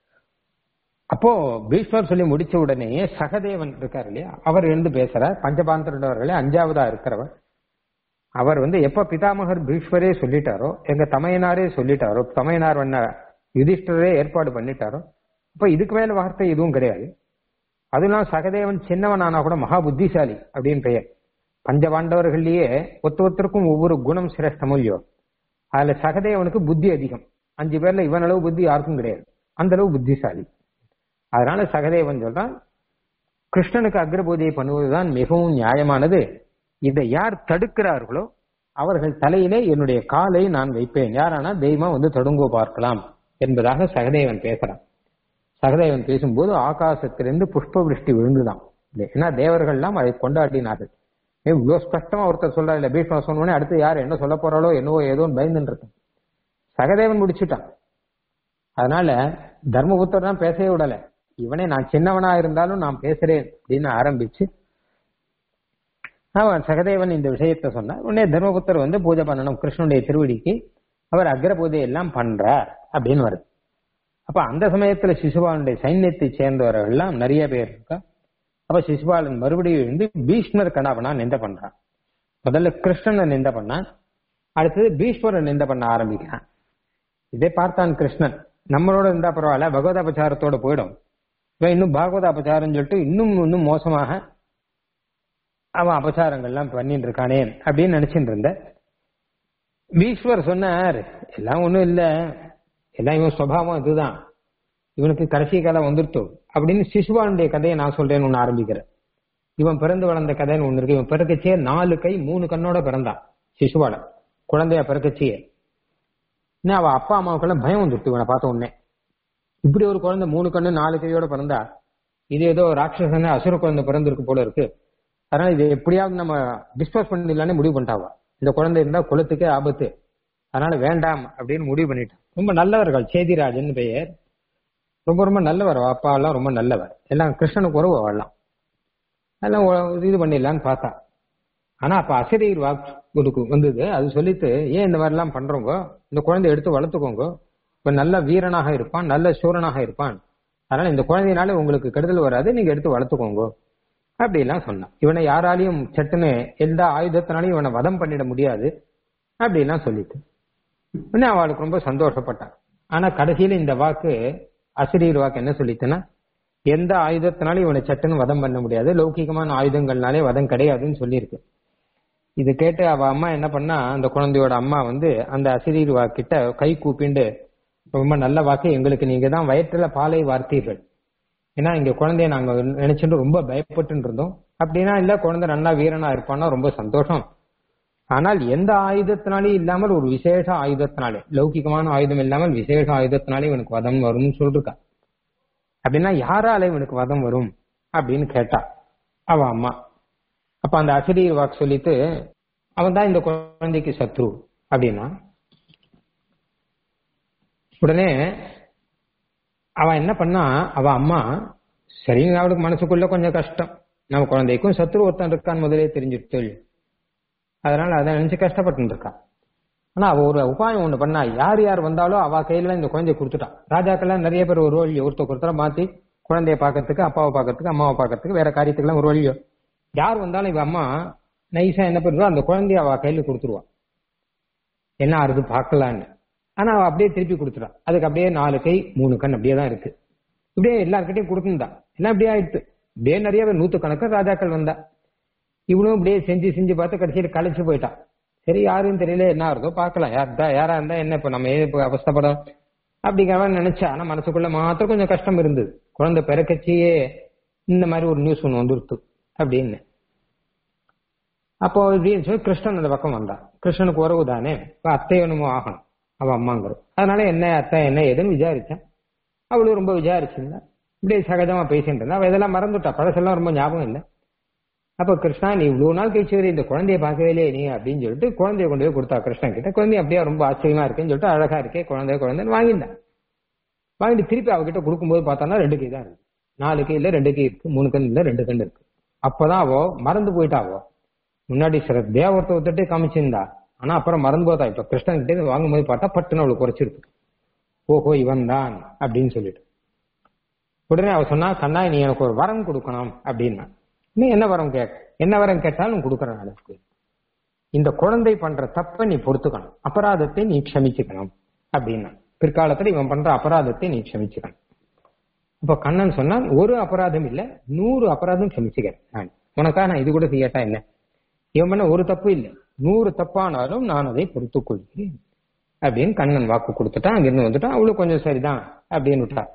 அப்போ பீஷ்வர் சொல்லி முடிச்ச உடனே சகதேவன் இருக்காரு இல்லையா அவர் எழுந்து பேசுறார் பஞ்சபாந்தரவர்களே அஞ்சாவதா இருக்கிறவர் அவர் வந்து எப்ப பிதாமகர் பீஷ்வரே சொல்லிட்டாரோ எங்க தமையனாரே சொல்லிட்டாரோ தமையனார் வண்ண யுதிஷ்டரே ஏற்பாடு பண்ணிட்டாரோ இப்ப இதுக்கு மேல வார்த்தை எதுவும் கிடையாது அதெல்லாம் சகதேவன் சின்னவனானா கூட மகா புத்திசாலி அப்படின்னு பெயர் பஞ்சபாண்டவர்கள்லயே ஒருத்த ஒருத்தருக்கும் ஒவ்வொரு குணம் சிரேஷ்டமோ இல்லையோ அதுல சகதேவனுக்கு புத்தி அதிகம் அஞ்சு பேர்ல இவன் அளவு புத்தி யாருக்கும் கிடையாது அந்த அளவு புத்திசாலி அதனால சகதேவன் சொல்றான் கிருஷ்ணனுக்கு அக்ரபூஜை பண்ணுவதுதான் மிகவும் நியாயமானது இதை யார் தடுக்கிறார்களோ அவர்கள் தலையிலே என்னுடைய காலை நான் வைப்பேன் யாரானா தெய்வம் வந்து தொடுங்கோ பார்க்கலாம் என்பதாக சகதேவன் பேசுறான் சகதேவன் பேசும்போது ஆகாசத்திலிருந்து புஷ்ப விருஷ்டி விழுந்துதான் ஏன்னா தேவர்கள்லாம் அதை கொண்டாடினார்கள் இவ்வளவு ஸ்பஷ்டமா ஒருத்தர் சொல்றாரு இல்ல பீஷ்மா சொன்னோடனே அடுத்து யார் என்ன சொல்ல போறாளோ என்னவோ ஏதோன்னு பயந்துட்டு இருக்கேன் சகதேவன் முடிச்சுட்டான் அதனால தர்மபுத்தர் தான் பேசவே விடல இவனே நான் சின்னவனா இருந்தாலும் நான் பேசுறேன் அப்படின்னு ஆரம்பிச்சு அவன் சகதேவன் இந்த விஷயத்த சொன்னார் உடனே தர்மபுத்தர் வந்து பூஜை பண்ணணும் கிருஷ்ணனுடைய திருவடிக்கு அவர் அக்ர பூஜை எல்லாம் பண்றார் அப்படின்னு வருது அப்ப அந்த சமயத்துல சிசுபாலனுடைய சைன்யத்தை சேர்ந்தவர்கள் எல்லாம் நிறைய பேர் இருக்கா அப்ப சிசுபாலன் மறுபடியும் வந்து பீஷ்மர் கணாபனா நிந்த பண்றான் முதல்ல கிருஷ்ணனை நிந்த பண்ணான் அடுத்தது பீஷ்மரை நிந்த பண்ண ஆரம்பிக்கிறான் இதை பார்த்தான் கிருஷ்ணன் நம்மளோட இருந்தா பரவாயில்ல பகவத அபச்சாரத்தோட போயிடும் இவன் இன்னும் பாகவத அபச்சாரம் சொல்லிட்டு இன்னும் இன்னும் மோசமாக அவன் அபச்சாரங்கள்லாம் பண்ணிட்டு இருக்கானே அப்படின்னு நினைச்சிட்டு இருந்த பீஷ்வர் சொன்னார் எல்லாம் ஒண்ணும் இல்ல எல்லாம் இவன் சுவாவம் இதுதான் இவனுக்கு கடைசி கதை வந்துருத்தோ அப்படின்னு சிசுபானுடைய கதையை நான் சொல்றேன்னு ஒண்ணு ஆரம்பிக்கிறேன் இவன் பிறந்து வளர்ந்த கதைன்னு ஒண்ணு இருக்கு இவன் பிறக்கச்சியே நாலு கை மூணு கண்ணோட பிறந்தான் சிசுபால குழந்தையா பிறக்கச்சியே என்ன அவ அப்பா அம்மாவுக்கெல்லாம் பயம் வந்துருத்து இவனை பார்த்த உடனே இப்படி ஒரு குழந்தை மூணு கண்ணு நாலு கையோட பிறந்தா இது ஏதோ ராட்சசன அசுர குழந்தை பிறந்திருக்கு போல இருக்கு அதனால இது எப்படியாவது நம்ம டிஸ்போஸ் பண்ணிடலான்னு முடிவு பண்ணிட்டாவா இந்த குழந்தை இருந்தா குலத்துக்கே ஆபத்து அதனால வேண்டாம் அப்படின்னு முடிவு பண்ணிட்டான் ரொம்ப நல்லவர்கள் சேதிராஜன் பெயர் ரொம்ப ரொம்ப நல்லவர் அவ அப்பா எல்லாம் ரொம்ப நல்லவர் எல்லாம் கிருஷ்ணனுக்கு உறவு அவெல்லாம் எல்லாம் ஒ- இது பண்ணிடலான்னு பார்த்தா ஆனா அப்ப அசிரியர் வாக்கு வந்தது அது சொல்லிட்டு ஏன் இந்த மாதிரி எல்லாம் பண்றோங்க இந்த குழந்தை எடுத்து வளர்த்துக்கோங்க இப்ப நல்ல வீரனாக இருப்பான் நல்ல சூரனாக இருப்பான் அதனால இந்த குழந்தையினால உங்களுக்கு கெடுதல் வராது நீங்க எடுத்து வளர்த்துக்கோங்க அப்படி எல்லாம் சொன்னான் இவனை யாராலையும் சட்டுன்னு எந்த ஆயுதத்தினாலையும் இவனை வதம் பண்ணிட முடியாது அப்படி எல்லாம் சொல்லிட்டு உடனே அவளுக்கு ரொம்ப சந்தோஷப்பட்டான் ஆனா கடைசியில இந்த வாக்கு அசிரியர் வாக்கு என்ன சொல்லிச்சுன்னா எந்த ஆயுதத்தினாலும் இவனை சட்டுன்னு வதம் பண்ண முடியாது லௌகிகமான ஆயுதங்கள்னாலே வதம் கிடையாதுன்னு சொல்லியிருக்கு இது கேட்டு அவ அம்மா என்ன பண்ணா அந்த குழந்தையோட அம்மா வந்து அந்த அசிரியர் வாக்கிட்ட கை கூப்பிண்டு ரொம்ப நல்ல வாக்கு எங்களுக்கு நீங்க தான் வயிற்றுல பாலை வார்த்தீர்கள் ஏன்னா இங்க குழந்தைய நாங்க நினைச்சுட்டு ரொம்ப பயப்பட்டு இருந்தோம் அப்படின்னா இல்ல குழந்தை நல்லா வீரனா இருப்பான்னா ரொம்ப சந்தோஷம் ஆனால் எந்த ஆயுதத்தினாலே இல்லாமல் ஒரு விசேஷ ஆயுதத்தினாலே லௌகிகமான ஆயுதம் இல்லாமல் விசேஷ ஆயுதத்தினாலே இவனுக்கு வதம் வரும்னு சொல்லிருக்கா அப்படின்னா யாரால இவனுக்கு வதம் வரும் அப்படின்னு கேட்டா அவ அம்மா அப்ப அந்த அசிரியர் வாக்கு சொல்லிட்டு அவன் தான் இந்த குழந்தைக்கு சத்ரு அப்படின்னா உடனே அவன் என்ன பண்ணா அவ அம்மா சரிங்க அவளுக்கு மனசுக்குள்ள கொஞ்சம் கஷ்டம் நம்ம குழந்தைக்கும் சத்ரு ஒருத்தன் இருக்கான்னு முதலே தெரிஞ்சுட்டு அதனால அதை நினைச்சு கஷ்டப்பட்டு இருக்கா ஆனா அவ ஒரு உபாயம் ஒண்ணு பண்ணா யார் யார் வந்தாலும் அவ கையில இந்த குழந்தைய கொடுத்துட்டான் ராஜாக்கெல்லாம் நிறைய பேர் ஒரு வழி ஒருத்தர் ஒருத்தர மாத்தி குழந்தைய பாக்கிறதுக்கு அப்பாவை பாக்கிறதுக்கு அம்மாவை பாக்கிறதுக்கு வேற காரியத்துக்குலாம் ஒரு வழியோ யார் வந்தாலும் இவ அம்மா நைஸா என்ன பண்ணுவா அந்த குழந்தைய அவ கையில கொடுத்துருவா என்ன ஆறுது பார்க்கலான்னு ஆனா அவ அப்படியே திருப்பி கொடுத்துட்டா அதுக்கு அப்படியே நாலு கை மூணு கண் அப்படியே தான் இருக்கு இப்படியே எல்லார்கிட்டையும் கொடுத்துருந்தா எல்லாம் அப்படியே ஆயிடுச்சு இப்படியே நிறைய பேர் நூத்து கணக்கு ராஜாக்கள் வந்தா இவனும் இப்படியே செஞ்சு செஞ்சு பார்த்து கடைசியில் கழிச்சு போயிட்டான் சரி யாருன்னு தெரியல என்ன இருந்தோ பார்க்கலாம் யார்தா யாரா இருந்தா என்ன இப்ப நம்ம ஏன் இப்ப அவஸ்தப்படும் அப்படிங்கிற மாதிரி நினைச்சா ஆனா மனசுக்குள்ள மாத்திரம் கொஞ்சம் கஷ்டம் இருந்தது குழந்தை பிறக்கச்சியே இந்த மாதிரி ஒரு நியூஸ் ஒன்று வந்துருத்து அப்படின்னு அப்போ இப்படின்னு சொல்லி கிருஷ்ணன் அந்த பக்கம் வந்தான் கிருஷ்ணனுக்கு உறவு தானே இப்ப அத்தை என்னமோ ஆகணும் அவ அம்மாங்கிறது அதனால என்ன அத்தை என்ன ஏதுன்னு விசாரிச்சேன் அவளும் ரொம்ப விசாரிச்சிருந்தா இப்படியே சகஜமா பேசிட்டு இருந்தா அவ இதெல்லாம் மறந்துட்டா பழசெல்லாம் ரொம்ப ஞாபகம் இல்லை அப்ப கிருஷ்ணா நீ இவ்வளவு நாள் கழிச்சு வரை இந்த குழந்தைய பார்க்கவே இல்லையே நீ அப்படின்னு சொல்லிட்டு குழந்தைய கொண்டு போய் கொடுத்தா கிருஷ்ணன் கிட்ட குழந்தை அப்படியே ரொம்ப ஆச்சரியமா இருக்குன்னு சொல்லிட்டு அழகா இருக்கே குழந்தை குழந்தைன்னு வாங்கிட்டான் வாங்கிட்டு திருப்பி அவகிட்ட கொடுக்கும்போது பார்த்தானா ரெண்டு கை தான் இருக்கு நாலு கை இல்ல ரெண்டு கை இருக்கு மூணு கண் இல்ல ரெண்டு கண் இருக்கு அப்பதான் அவ மறந்து போயிட்டா அவ முன்னாடி சிரத்தையா ஒருத்த ஒருத்தட்டே காமிச்சிருந்தா ஆனா அப்புறம் மறந்து போதா இப்ப கிருஷ்ணன் கிட்ட இருந்து வாங்கும்போது பார்த்தா பட்டுன்னு அவளுக்கு குறைச்சிருக்கு ஓஹோ இவன் தான் அப்படின்னு சொல்லிட்டு உடனே அவ சொன்னா கண்ணா நீ எனக்கு ஒரு வரம் கொடுக்கணும் அப்படின்னா நீ என்ன வரம் கேட்க என்ன வரம் கேட்டாலும் கொடுக்கறேன் அதுக்கு இந்த குழந்தை பண்ற தப்ப நீ பொறுத்துக்கணும் அபராதத்தை நீ க்ஷமிச்சுக்கணும் அப்படின்னா பிற்காலத்துல இவன் பண்ற அபராதத்தை நீ க்ஷமிச்சுக்கணும் அப்ப கண்ணன் சொன்னான் ஒரு அபராதம் இல்ல நூறு அபராதம் க்ஷமிச்சுக்கிறேன் நான் உனக்கா நான் இது கூட செய்யட்டா என்ன இவன் பண்ண ஒரு தப்பு இல்லை நூறு தப்பானாலும் நான் அதை பொறுத்துக் கொள்கிறேன் அப்படின்னு கண்ணன் வாக்கு கொடுத்துட்டான் அங்கிருந்து வந்துட்டான் அவளும் கொஞ்சம் சரிதான் அப்படின்னு விட்டா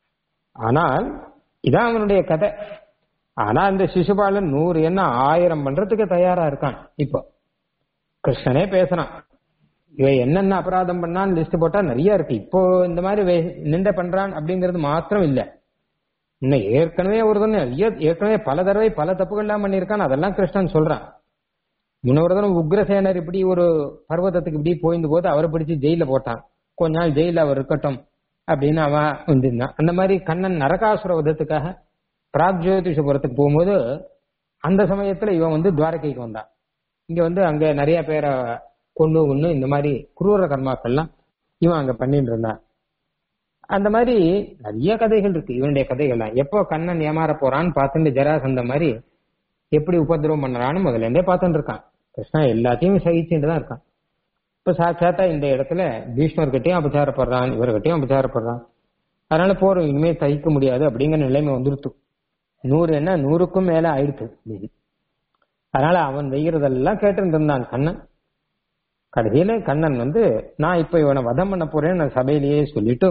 ஆனால் இதான் அவனுடைய கதை ஆனா இந்த சிசுபாலன் நூறு என்ன ஆயிரம் பண்றதுக்கு தயாரா இருக்கான் இப்போ கிருஷ்ணனே பேசுறான் இவன் என்னென்ன அபராதம் பண்ணான்னு லிஸ்ட் போட்டா நிறைய இருக்கு இப்போ இந்த மாதிரி வே- நிந்த பண்றான் அப்படிங்கிறது மாத்திரம் இல்ல இன்னும் ஏற்கனவே ஒரு தடவை நிறைய ஏற்கனவே பல தடவை பல தப்புகள்லாம் பண்ணியிருக்கான் அதெல்லாம் கிருஷ்ணன் சொல்றான் முன்னொரு தடவை உக்ரசேனர் இப்படி ஒரு பர்வதத்துக்கு இப்படி போயிருந்த போது அவரை பிடிச்சு ஜெயில போட்டான் கொஞ்ச நாள் ஜெயில அவர் இருக்கட்டும் அப்படின்னு அவன் வந்திருந்தான் அந்த மாதிரி கண்ணன் நரகாசுர வதத்துக்காக பிராக்ஜோதிஷபுரத்துக்கு போகும்போது அந்த சமயத்துல இவன் வந்து துவாரகைக்கு வந்தான் இங்க வந்து அங்க நிறைய பேரை கொண்டு ஒண்ணு இந்த மாதிரி குரூர கர்மாக்கள்லாம் இவன் அங்க பண்ணிட்டு இருந்தான் அந்த மாதிரி நிறைய கதைகள் இருக்கு இவனுடைய கதைகள்லாம் எப்போ கண்ணன் ஏமாற போறான்னு பார்த்துட்டு ஜராசந்த மாதிரி எப்படி உபதிரவம் பண்ணறான்னு முதல்ல இருந்தே பார்த்துட்டு இருக்கான் கிருஷ்ணா எல்லாத்தையும் சகிச்சுட்டு தான் இருக்கான் இப்ப சாட்சாத்தா இந்த இடத்துல பீஷ்மர்கிட்டயும் அபச்சாரப்படுறான் இவர்கிட்டயும் அபச்சாரப்படுறான் அதனால போறோம் இனிமே சகிக்க முடியாது அப்படிங்கிற நிலைமை வந்துருத்து நூறு என்ன நூறுக்கும் மேல ஆயிடுத்து மீதி அதனால அவன் வெய்கிறதெல்லாம் கேட்டு இருந்தான் கண்ணன் கடைசியில கண்ணன் வந்து நான் இப்ப இவனை வதம் பண்ண போறேன்னு நான் சபையிலேயே சொல்லிட்டு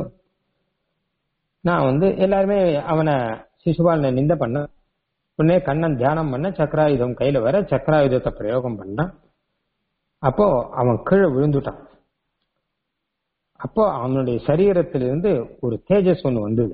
நான் வந்து எல்லாருமே அவனை சிசுபாலனை நிந்த பண்ண உடனே கண்ணன் தியானம் பண்ண சக்கராயுதம் கையில வர சக்கராயுதத்தை பிரயோகம் பண்ணான் அப்போ அவன் கீழே விழுந்துட்டான் அப்போ அவனுடைய சரீரத்திலிருந்து ஒரு தேஜஸ் ஒண்ணு வந்தது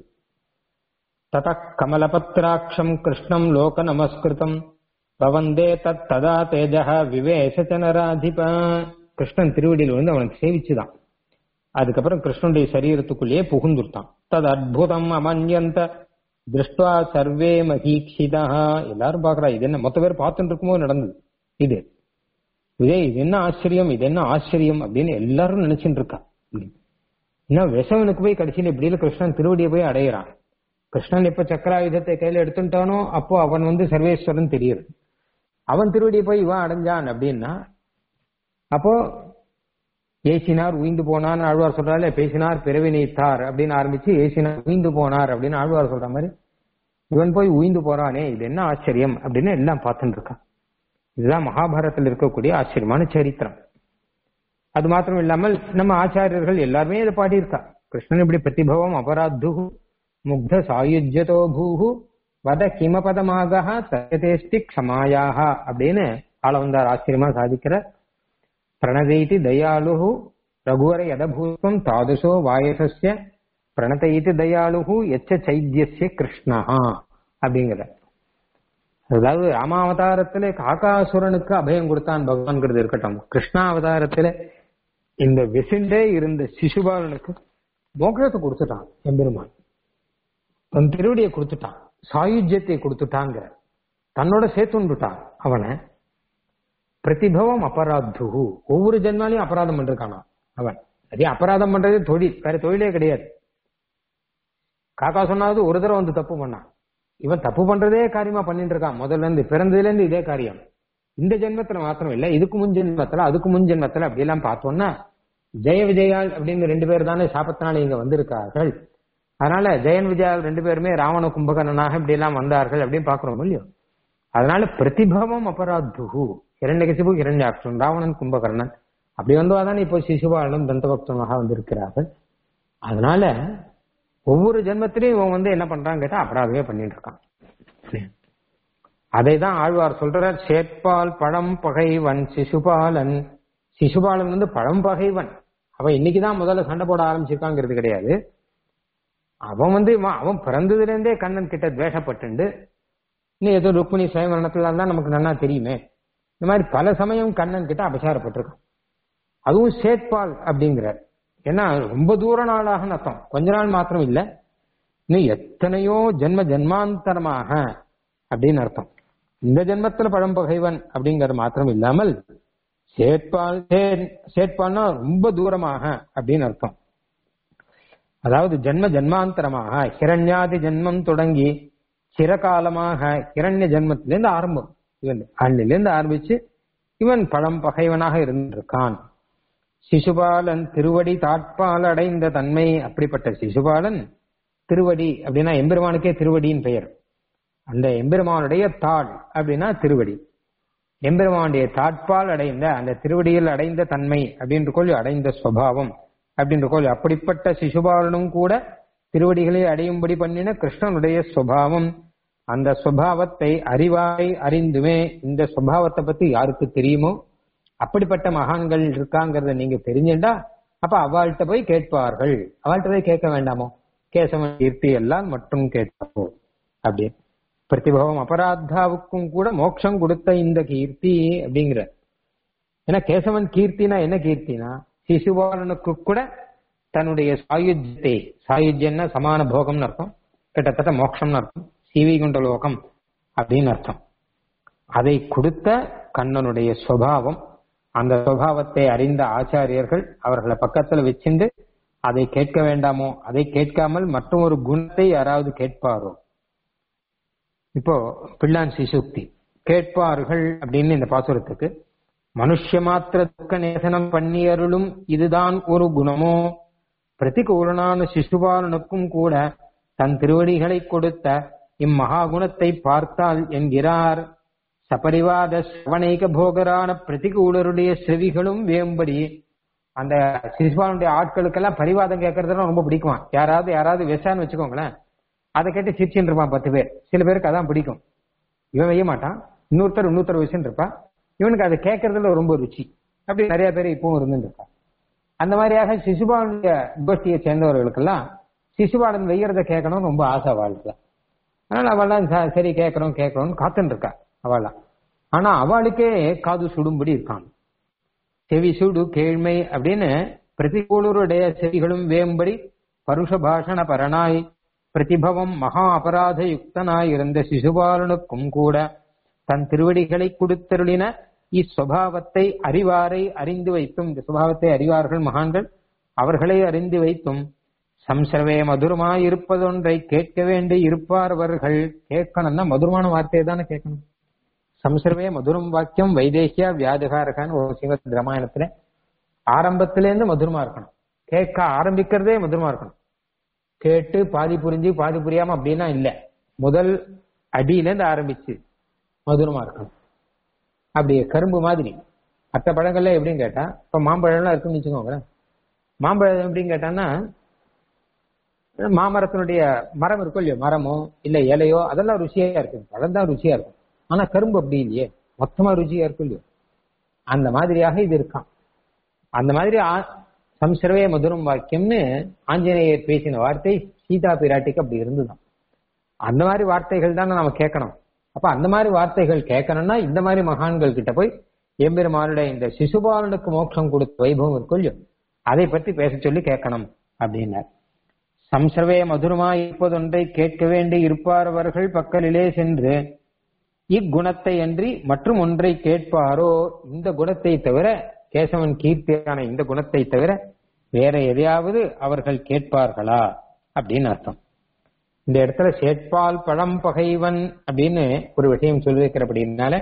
தத கமலபத்ராட்சம் கிருஷ்ணம் லோக நமஸ்கிருதம் பவந்தே தத் ததா தேஜக விவேச நராதிப கிருஷ்ணன் திருவடியில் வந்து அவனுக்கு சேவிச்சுதான் அதுக்கப்புறம் கிருஷ்ணனுடைய சரீரத்துக்குள்ளேயே புகுந்துட்டான் தது அற்புதம் அமன்யந்த திருஷ்டுவா சர்வே மகீக்ஷிதா எல்லாரும் பாக்குறா இது என்ன மொத்த பேர் பார்த்துட்டு இருக்கும்போது நடந்தது இது இதே இது என்ன ஆச்சரியம் இது என்ன ஆச்சரியம் அப்படின்னு எல்லாரும் நினைச்சுட்டு இருக்கா இன்னும் விஷவனுக்கு போய் கடைசியில் இப்படியில கிருஷ்ணன் திருவடியை போய் அடையிறான் கிருஷ்ணன் எப்ப சக்கராயுதத்தை கையில எடுத்துட்டானோ அப்போ அவன் வந்து சர்வேஸ்வரன் தெரியுது அவன் திருவடியை போய் இவன் அடைஞ்சான் அப்படின்னா அப்போ ஏசினார் உயிந்து போனான்னு ஆழ்வார் சொல்றாரு பேசினார் பிறவி நீத்தார் அப்படின்னு ஆரம்பிச்சு ஏசினார் உயிந்து போனார் அப்படின்னு ஆழ்வார் சொல்ற மாதிரி இவன் போய் உயிந்து போறானே இது என்ன ஆச்சரியம் அப்படின்னு எல்லாம் பார்த்துட்டு இருக்கான் இதுதான் மகாபாரதத்தில் இருக்கக்கூடிய ஆச்சரியமான சரித்திரம் அது மாத்திரம் இல்லாமல் நம்ம ஆச்சாரியர்கள் எல்லாருமே இதை பாடியிருக்கா கிருஷ்ணன் இப்படி பிரதிபவம் அபராத்து முக்த சாயுஜ்யதோ பூஹு வத கிமபதமாக சயதேஷ்டி க்ஷமாயாக அப்படின்னு ஆள வந்தார் ஆச்சரியமா சாதிக்கிற பிரணதைதி தயாளு ரகுவர யதபூத்வம் தாதுசோ வாயசஸ்ய பிரணதைதி தயாளு எச்ச சைத்தியசிய கிருஷ்ணா அப்படிங்கிற அதாவது ராமாவதாரத்திலே காக்காசுரனுக்கு அபயம் கொடுத்தான் பகவான்கிறது இருக்கட்டும் கிருஷ்ணா அவதாரத்திலே இந்த விசிண்டே இருந்த சிசுபாலனுக்கு மோகத்தை கொடுத்துட்டான் எம்பெருமான் தன் திருவடியை கொடுத்துட்டான் சாயுஜ்யத்தை கொடுத்துட்டாங்க தன்னோட சேர்த்துண்டுட்டான் அவனை பிரதிபவம் அபராத்து ஒவ்வொரு ஜென்மாலையும் அபராதம் பண்ணிருக்கானா அவன் அதே அபராதம் பண்றது தொழில் வேற தொழிலே கிடையாது காக்கா சொன்னாவது ஒரு தடவை வந்து தப்பு பண்ணான் இவன் தப்பு பண்றதே காரியமா பண்ணிட்டு இருக்கான் முதல்ல இருந்து பிறந்ததுல இருந்து இதே காரியம் இந்த ஜென்மத்துல மாத்திரம் இல்ல இதுக்கு முன் ஜென்மத்துல அதுக்கு முன் ஜென்மத்துல அப்படி எல்லாம் பார்த்தோம்னா ஜெய விஜயால் அப்படின்னு ரெண்டு பேர் தானே சாபத்தினால இங்க வந்திருக்கார்கள் அதனால ஜெயன் விஜயால் ரெண்டு பேருமே ராவண கும்பகர்ணனாக இப்படி எல்லாம் வந்தார்கள் அப்படின்னு பாக்குறோம் இல்லையோ அதனால பிரதிபவம் அபராத்து இரண்டகசிபு இரண்டாட்சம் ராவணன் கும்பகர்ணன் அப்படி வந்தவாதான் இப்போ சிசுபாலனும் தந்தபக்தமாக வந்திருக்கிறார்கள் அதனால ஒவ்வொரு ஜென்மத்திலையும் இவன் வந்து என்ன பண்றான்னு கேட்டா அபராதமே பண்ணிட்டு இருக்கான் அதை தான் ஆழ்வார் சொல்றார் சேட்பால் பழம் பகைவன் சிசுபாலன் சிசுபாலன் வந்து பழம் பகைவன் அவன் இன்னைக்குதான் முதல்ல சண்டை போட ஆரம்பிச்சிருக்காங்கிறது கிடையாது அவன் வந்து அவன் பிறந்ததுல இருந்தே கண்ணன் கிட்ட துவேஷப்பட்டு இன்னும் ஏதோ ருக்மிணி சுயமரணத்துல தான் நமக்கு நல்லா தெரியுமே இந்த மாதிரி பல சமயம் கண்ணன் கிட்ட அபசாரப்பட்டிருக்கான் அதுவும் சேட்பால் அப்படிங்கிறார் ஏன்னா ரொம்ப தூர நாளாக அர்த்தம் கொஞ்ச நாள் மாத்திரம் இல்ல இன்னும் எத்தனையோ ஜென்ம ஜென்மாந்தரமாக அப்படின்னு அர்த்தம் இந்த ஜென்மத்துல பழம்பகைவன் அப்படிங்கிறது மாத்திரம் இல்லாமல் சேட்பால் சேட்பால்னா ரொம்ப தூரமாக அப்படின்னு அர்த்தம் அதாவது ஜென்ம ஜென்மாந்தரமாக ஹிரண்யாதி ஜென்மம் தொடங்கி சிறகாலமாக ஹிரண்ய ஜென்மத்திலிருந்து ஆரம்பம் இவன் அண்ணிலிருந்து ஆரம்பிச்சு இவன் பழம் பகைவனாக இருந்திருக்கான் சிசுபாலன் திருவடி தாட்பால் அடைந்த தன்மை அப்படிப்பட்ட சிசுபாலன் திருவடி அப்படின்னா எம்பெருமானுக்கே திருவடியின் பெயர் அந்த எம்பெருமானுடைய தாள் அப்படின்னா திருவடி எம்பெருமானுடைய தாட்பால் அடைந்த அந்த திருவடியில் அடைந்த தன்மை அப்படின்ற கொள்ளி அடைந்த சுவாவம் அப்படின்ற கொள்ளி அப்படிப்பட்ட சிசுபாலனும் கூட திருவடிகளை அடையும்படி பண்ணின கிருஷ்ணனுடைய சுவாவம் அந்த சுவாவத்தை அறிவாய் அறிந்துமே இந்த சுவாவத்தை பத்தி யாருக்கு தெரியுமோ அப்படிப்பட்ட மகான்கள் இருக்காங்கிறத நீங்க தெரிஞ்சுட்டா அப்ப அவள்கிட்ட போய் கேட்பார்கள் அவள்கிட்ட போய் கேட்க வேண்டாமோ கேசவன் கீர்த்தி எல்லாம் மட்டும் கேட்போம் அப்படி பிரதிபவம் அபராத்தாவுக்கும் கூட மோட்சம் கொடுத்த இந்த கீர்த்தி அப்படிங்கிற ஏன்னா கேசவன் கீர்த்தினா என்ன கீர்த்தினா சிசுபாலனுக்கு கூட தன்னுடைய சாயுஜ்யத்தை சாயுஜ்யன்னா சமான போகம்னு அர்த்தம் கிட்டத்தட்ட மோட்சம்னு அர்த்தம் சீவிகுண்ட லோகம் அப்படின்னு அர்த்தம் அதை கொடுத்த கண்ணனுடைய சுவாவம் அந்த சுவாவத்தை அறிந்த ஆச்சாரியர்கள் அவர்களை பக்கத்துல வச்சிருந்து அதை கேட்க வேண்டாமோ அதை கேட்காமல் மற்றும் ஒரு குணத்தை யாராவது கேட்பாரோ இப்போ பிள்ளான் சிசுக்தி கேட்பார்கள் அப்படின்னு இந்த பாசுரத்துக்கு மனுஷ மாத்திர துக்க நேசனம் பண்ணியருளும் இதுதான் ஒரு குணமோ பிரதிகூலனான சிசுபாலனுக்கும் கூட தன் திருவடிகளை கொடுத்த இம்மகா குணத்தை பார்த்தால் என்கிறார் சபரிவாத சிவனைக போகரான பிரதிகூலருடைய செவிகளும் வேம்படி அந்த சிசுபாலனுடைய ஆட்களுக்கெல்லாம் பரிவாதம் கேட்கறதுலாம் ரொம்ப பிடிக்குமா யாராவது யாராவது விஷான்னு வச்சுக்கோங்களேன் அதை கேட்டு சிரிச்சுன்னு இருப்பான் பத்து பேர் சில பேருக்கு அதான் பிடிக்கும் இவன் வைய மாட்டான் இன்னொருத்தர் இன்னொருத்தர் விஷயம் இருப்பான் இவனுக்கு அதை கேட்கறதுல ரொம்ப ருச்சி அப்படி நிறைய பேர் இப்பவும் இருந்துட்டு இருக்கா அந்த மாதிரியாக சிசுபாலனுடைய கோஷ்டியை சேர்ந்தவர்களுக்கெல்லாம் சிசுபாலன் வெய்யறத கேட்கணும் ரொம்ப ஆசை வாழ்க்கை அதனால அவள்லாம் சரி கேட்கறோம் கேட்கறோம்னு காத்துன்னு இருக்கா அவளாம் ஆனா அவளுக்கே காது சுடும்படி இருக்கான் செவி சுடு கேழ்மை அப்படின்னு பிரதிகூலருடைய செவிகளும் வேம்படி பருஷ பாஷண பரணாய் பிரதிபவம் மகா அபராத யுக்தனாய் இருந்த சிசுபாலனுக்கும் கூட தன் திருவடிகளை கொடுத்தருளின இஸ்வபாவத்தை அறிவாரை அறிந்து வைத்தும் இந்த சுபாவத்தை அறிவார்கள் மகான்கள் அவர்களை அறிந்து வைத்தும் சம்சரவே மதுரமாய் இருப்பதொன்றை கேட்க வேண்டி இருப்பார்வர்கள் கேட்கணும்னா மதுரமான வார்த்தையை தானே கேட்கணும் சம்சரவே மதுரம் வாக்கியம் வைதேகியா வியாதகாரகான்னு ஒரு சிவத் ராமாயணத்துல ஆரம்பத்திலேருந்து மதுரமா இருக்கணும் கேட்க ஆரம்பிக்கிறதே மதுரமா இருக்கணும் கேட்டு பாதி புரிஞ்சு பாதி புரியாம அப்படின்னா இல்ல முதல் அடியில இருந்து ஆரம்பிச்சு மதுரமா இருக்கணும் அப்படி கரும்பு மாதிரி மற்ற பழங்கள்ல எப்படின்னு கேட்டா இப்ப மாம்பழம்லாம் இருக்குன்னு வச்சுக்கோங்க மாம்பழம் எப்படின்னு கேட்டான்னா மாமரத்தினுடைய மரம் இருக்கும் இல்லையோ மரமோ இல்ல இலையோ அதெல்லாம் ருசியா இருக்கு பழம் தான் ருசியா இருக்கும் ஆனா கரும்பு அப்படி இல்லையே மொத்தமா ருசியா இருக்கும் இல்லையோ அந்த மாதிரியாக இது இருக்கான் அந்த மாதிரி சம்சரவே மதுரம் வாக்கியம்னு ஆஞ்சநேயர் பேசின வார்த்தை சீதா பிராட்டிக்கு அப்படி இருந்துதான் அந்த மாதிரி வார்த்தைகள் தானே நம்ம கேட்கணும் அப்ப அந்த மாதிரி வார்த்தைகள் கேட்கணும்னா இந்த மாதிரி மகான்கள் கிட்ட போய் எம்பெருமானுடைய இந்த சிசுபாலனுக்கு மோட்சம் கொடுத்த வைபவம் இருக்கும் இல்லையோ அதை பற்றி பேச சொல்லி கேட்கணும் அப்படின்னார் சம்சர்வே மதுரமாய் இருப்பதொன்றை கேட்க வேண்டி இருப்பாரவர்கள் பக்கலிலே சென்று இக்குணத்தை அன்றி மற்றும் ஒன்றை கேட்பாரோ இந்த குணத்தை தவிர கேசவன் கீர்த்தியான இந்த குணத்தை தவிர வேற எதையாவது அவர்கள் கேட்பார்களா அப்படின்னு அர்த்தம் இந்த இடத்துல சேட்பால் பழம் பகைவன் அப்படின்னு ஒரு விஷயம் சொல்லி வைக்கிறபடினால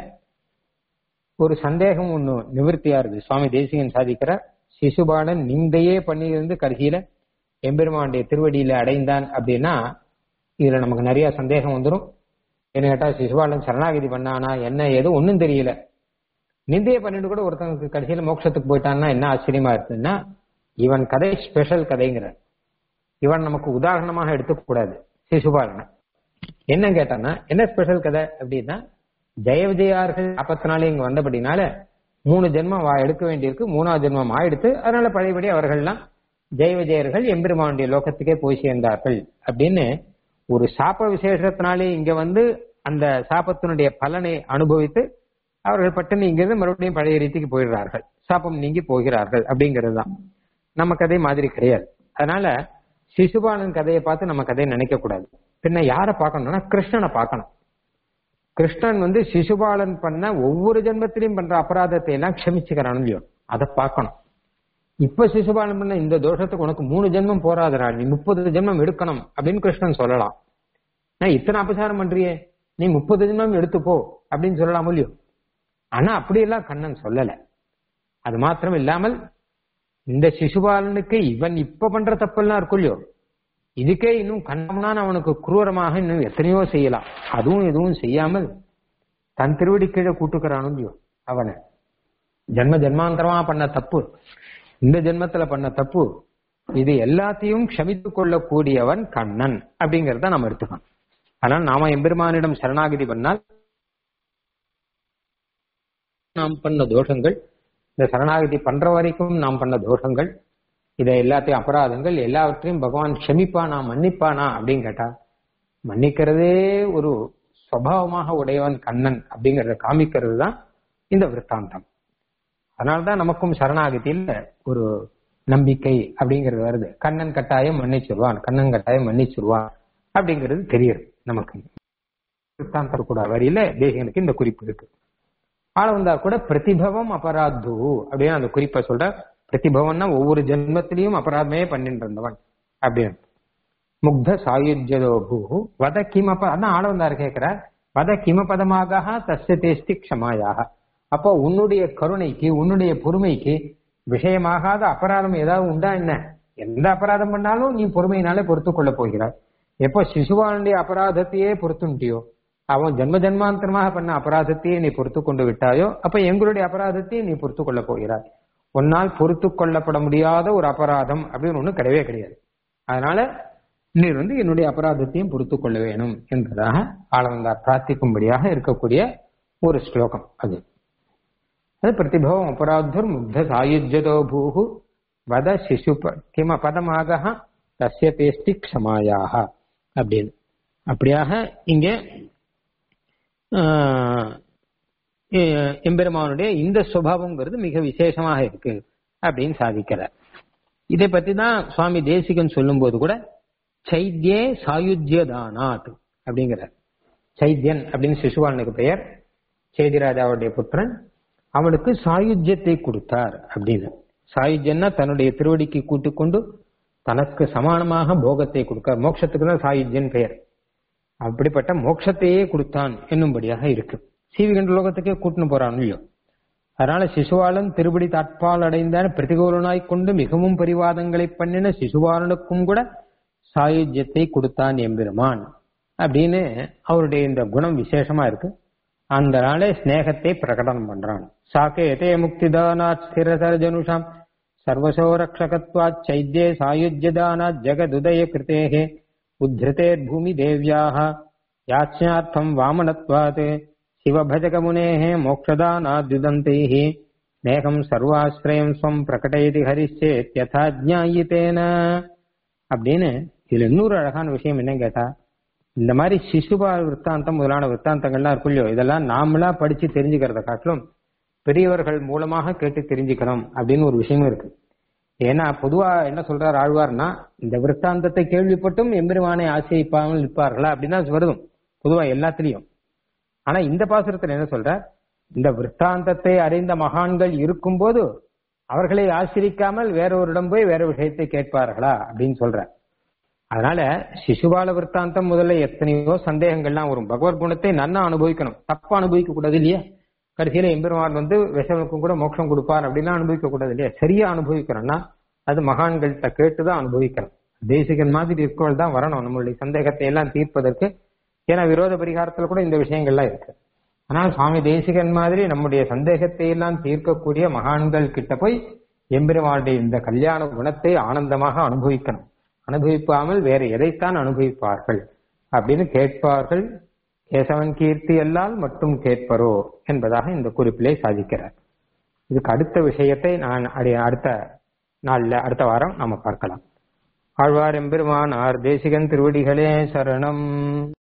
ஒரு சந்தேகம் ஒண்ணு நிவர்த்தியா இருக்கு சுவாமி தேசிகன் சாதிக்கிறார் சிசுபாலன் நிந்தையே பண்ணியிருந்து கடைசியில எம்பெருமானுடைய திருவடியில அடைந்தான் அப்படின்னா இதுல நமக்கு நிறைய சந்தேகம் வந்துடும் என்ன கேட்டா சிசுபாலன் சரணாகதி பண்ணானா என்ன ஏதோ ஒன்னும் தெரியல நிந்தைய பண்ணிட்டு கூட ஒருத்தனுக்கு கடைசியில மோட்சத்துக்கு போயிட்டான்னா என்ன ஆச்சரியமா இருக்குன்னா இவன் கதை ஸ்பெஷல் கதைங்கிற இவன் நமக்கு உதாரணமாக எடுத்துக்க கூடாது சிசுபாலனை என்ன கேட்டான்னா என்ன ஸ்பெஷல் கதை அப்படின்னா ஜெய விஜயார்கள் நாற்பத்தி நாலு இங்க வந்தபடினால மூணு ஜென்மம் வா எடுக்க வேண்டியிருக்கு மூணாவது ஜென்மம் ஆயிடுத்து அதனால பழையபடி அவர்கள்லாம் ஜெய விஜயர்கள் எம்பெருமானுடைய லோகத்துக்கே போய் சேர்ந்தார்கள் அப்படின்னு ஒரு சாப்ப விசேஷத்தினாலே இங்க வந்து அந்த சாபத்தினுடைய பலனை அனுபவித்து அவர்கள் பட்டுன்னு இங்கிருந்து மறுபடியும் பழைய ரீதிக்கு போயிடுறார்கள் சாபம் நீங்கி போகிறார்கள் அப்படிங்கிறது தான் நம்ம கதை மாதிரி கிடையாது அதனால சிசுபாலன் கதையை பார்த்து நம்ம கதையை நினைக்க கூடாது பின்ன யாரை பார்க்கணும்னா கிருஷ்ணனை பார்க்கணும் கிருஷ்ணன் வந்து சிசுபாலன் பண்ண ஒவ்வொரு ஜென்மத்திலையும் பண்ற அபராதத்தை எல்லாம் க்ஷமிச்சுக்கிறான் இல்லையோ அதை பார்க்கணும் இப்ப சிசுபாலன் பண்ண இந்த தோஷத்துக்கு உனக்கு மூணு ஜென்மம் போராதரா நீ முப்பது ஜென்மம் எடுக்கணும் அப்படின்னு கிருஷ்ணன் சொல்லலாம் நான் இத்தனை அபசாரம் பண்றியே நீ முப்பது ஜென்மம் எடுத்து போ அப்படின்னு சொல்லலாம் இல்லையோ ஆனா அப்படியெல்லாம் கண்ணன் சொல்லல அது மாத்திரம் இல்லாமல் இந்த சிசுபாலனுக்கு இவன் இப்ப பண்ற தப்பெல்லாம் இருக்கும் இல்லையோ இதுக்கே இன்னும் கண்ணம்னான் அவனுக்கு குரூரமாக இன்னும் எத்தனையோ செய்யலாம் அதுவும் எதுவும் செய்யாமல் தன் திருவடி கீழே கூட்டுக்கிறானு இல்லையோ அவனை ஜென்ம ஜென்மாந்தரமா பண்ண தப்பு இந்த ஜென்மத்துல பண்ண தப்பு இது எல்லாத்தையும் க்ஷமித்து கொள்ளக்கூடியவன் கண்ணன் அப்படிங்கறத நம்ம எடுத்துக்கணும் அதனால நாம எம்பெருமானிடம் சரணாகதி பண்ணால் நாம் பண்ண தோஷங்கள் இந்த சரணாகதி பண்ற வரைக்கும் நாம் பண்ண தோஷங்கள் இதை எல்லாத்தையும் அபராதங்கள் எல்லாவற்றையும் பகவான் க்ஷமிப்பானா மன்னிப்பானா அப்படின்னு கேட்டா மன்னிக்கிறதே ஒரு சுவாவமாக உடையவன் கண்ணன் அப்படிங்கறத காமிக்கிறது தான் இந்த விற்த்தாந்தம் அதனால்தான் நமக்கும் சரணாகதியில் ஒரு நம்பிக்கை அப்படிங்கிறது வருது கண்ணன் கட்டாயம் மன்னிச்சிருவான் கண்ணன் கட்டாயம் மன்னிச்சிருவான் அப்படிங்கிறது தெரியுது நமக்கு விற்த்தாந்தர் கூட வரியில தேசிகனுக்கு இந்த குறிப்பு இருக்கு ஆள வந்தா கூட பிரதிபவம் அபராத்து அப்படின்னு அந்த குறிப்பை சொல்ற பிரதிபவன்னா ஒவ்வொரு ஜென்மத்திலையும் அபராதமே பண்ணிட்டு இருந்தவன் அப்படின்னு முக்த சாயுஜ்யதோ பூ வத கிமப அதான் ஆள வந்தாரு கேட்கிற வத கிமபதமாக தஸ்ய தேஸ்தி க்ஷமாயாக அப்போ உன்னுடைய கருணைக்கு உன்னுடைய பொறுமைக்கு விஷயமாகாத அபராதம் ஏதாவது உண்டா என்ன எந்த அபராதம் பண்ணாலும் நீ பொறுமையினாலே பொறுத்து கொள்ள போகிறாய் எப்போ சிசுவானுடைய அபராதத்தையே பொறுத்துட்டியோ அவன் ஜென்ம ஜென்மாந்தரமாக பண்ண அபராதத்தையே நீ பொறுத்து கொண்டு விட்டாயோ அப்ப எங்களுடைய அபராதத்தையே நீ பொறுத்து கொள்ள போகிறாய் உன்னால் பொறுத்து கொள்ளப்பட முடியாத ஒரு அபராதம் அப்படின்னு ஒண்ணு கிடையவே கிடையாது அதனால நீ வந்து என்னுடைய அபராதத்தையும் பொறுத்து கொள்ள வேணும் என்பதாக ஆளவந்தார் பிரார்த்திக்கும்படியாக இருக்கக்கூடிய ஒரு ஸ்லோகம் அது அது பிரதிபவம் அபராத்தர் முக்த சாயுஜ்யதோ பூஹு வத சிசு கிம பதமாக தஸ்ய பேஸ்தி க்ஷமாயாக அப்படின்னு அப்படியாக இங்க எம்பெருமானுடைய இந்த சுபாவங்கிறது மிக விசேஷமாக இருக்கு அப்படின்னு சாதிக்கிறார் இதை பத்தி தான் சுவாமி தேசிகன் சொல்லும்போது கூட சைத்யே சாயுஜ்யதானாத் அப்படிங்கிறார் சைத்யன் அப்படின்னு சிசுவாலனுக்கு பெயர் சேதிராஜாவுடைய புத்திரன் அவனுக்கு சாயுஜ்யத்தை கொடுத்தார் அப்படின்னு சாயுஜ்யன்னா தன்னுடைய திருவடிக்கு கூட்டுக்கொண்டு தனக்கு சமானமாக போகத்தை கொடுக்க மோட்சத்துக்கு தான் சாயுஜ்யன் பெயர் அப்படிப்பட்ட மோட்சத்தையே கொடுத்தான் என்னும்படியாக இருக்கு சீவிகண்ட லோகத்துக்கே கூட்டுன்னு போறான் இல்லையோ அதனால சிசுவாளன் திருப்படி தாட்பால் அடைந்தான் பிரதிகூலனாய் கொண்டு மிகவும் பரிவாதங்களை பண்ணின சிசுவாளனுக்கும் கூட சாயுஜ்யத்தை கொடுத்தான் எம்பெருமான் அப்படின்னு அவருடைய இந்த குணம் விசேஷமா இருக்கு அந்த நாளே ஸ்நேகத்தை பிரகடனம் பண்றான் சாக்கேதே முக்திதானாத் ஸ்திரதர ஜனுஷாம் சர்வசோ ரக்ஷகத்வாத் சைத்யே சாயுஜ்யதானாத் ஜெகதுதய கிருதேகே உத்ருதேர் பூமி தேவ்யாக யாச்ஞார்த்தம் வாமனத்வாத் சிவபஜகமுனேः மோக்ஷதானாத்யுதந்தைः ஸ்நேகம் சர்வாஸ்ரயம் ஸ்வம் பிரகடயதி ஹரிச்சேத் யதா ஜாயித்தேன அப்படின்னு இதுல இன்னொரு அழகான விஷயம் என்ன கேட்டா இந்த மாதிரி சிசுபால் விற்த்தாந்தம் முதலான விற்த்தாந்தங்கள்லாம் இருக்கும் இல்லையோ இதெல்லாம் நாமளா படிச்சு தெரிஞ்சுக்கிறத காட்டிலும் பெரியவர்கள் மூலமாக கேட்டு தெரிஞ்சுக்கணும் அப்படின்னு ஒரு விஷயமும் இருக்கு ஏன்னா பொதுவா என்ன சொல்றார் ஆழ்வார்னா இந்த விற்த்தாந்தத்தை கேள்விப்பட்டும் எம்பெருமானை ஆசிரிப்பாமல் இருப்பார்களா அப்படின்னு தான் வருதும் பொதுவா எல்லாத்துலயும் ஆனா இந்த பாசுரத்துல என்ன சொல்ற இந்த விற்த்தாந்தத்தை அறிந்த மகான்கள் இருக்கும்போது அவர்களை ஆசிரிக்காமல் வேறொருடம் போய் வேற விஷயத்தை கேட்பார்களா அப்படின்னு சொல்ற அதனால சிசுபால விற்த்தாந்தம் முதல்ல எத்தனையோ சந்தேகங்கள்லாம் வரும் பகவத் குணத்தை நன்னா அனுபவிக்கணும் தப்பா அனுபவிக்க கூடாது இல்லையா கடைசியில எம்பெருமான் வந்து விஷவனுக்கும் கூட மோட்சம் கொடுப்பார் அப்படின்னா அனுபவிக்க கூடாது இல்லையா சரியா அனுபவிக்கிறோம்னா அது மகான்கள்கிட்ட கேட்டுதான் அனுபவிக்கணும் தேசிகன் மாதிரி இருக்கவள் தான் வரணும் நம்மளுடைய சந்தேகத்தை எல்லாம் தீர்ப்பதற்கு ஏன்னா விரோத பரிகாரத்துல கூட இந்த விஷயங்கள்லாம் இருக்கு ஆனால் சுவாமி தேசிகன் மாதிரி நம்முடைய சந்தேகத்தை எல்லாம் தீர்க்கக்கூடிய மகான்கள் கிட்ட போய் எம்பெருமானுடைய இந்த கல்யாண குணத்தை ஆனந்தமாக அனுபவிக்கணும் அனுபவிப்பாமல் வேற எதைத்தான் அனுபவிப்பார்கள் அப்படின்னு கேட்பார்கள் கேசவன் கீர்த்தி எல்லால் மட்டும் கேட்பரோ என்பதாக இந்த குறிப்பிலே சாதிக்கிறார் இதுக்கு அடுத்த விஷயத்தை நான் அடுத்த நாள்ல அடுத்த வாரம் நாம பார்க்கலாம் ஆழ்வார் எம்பெருமானார் தேசிகன் திருவடிகளே சரணம்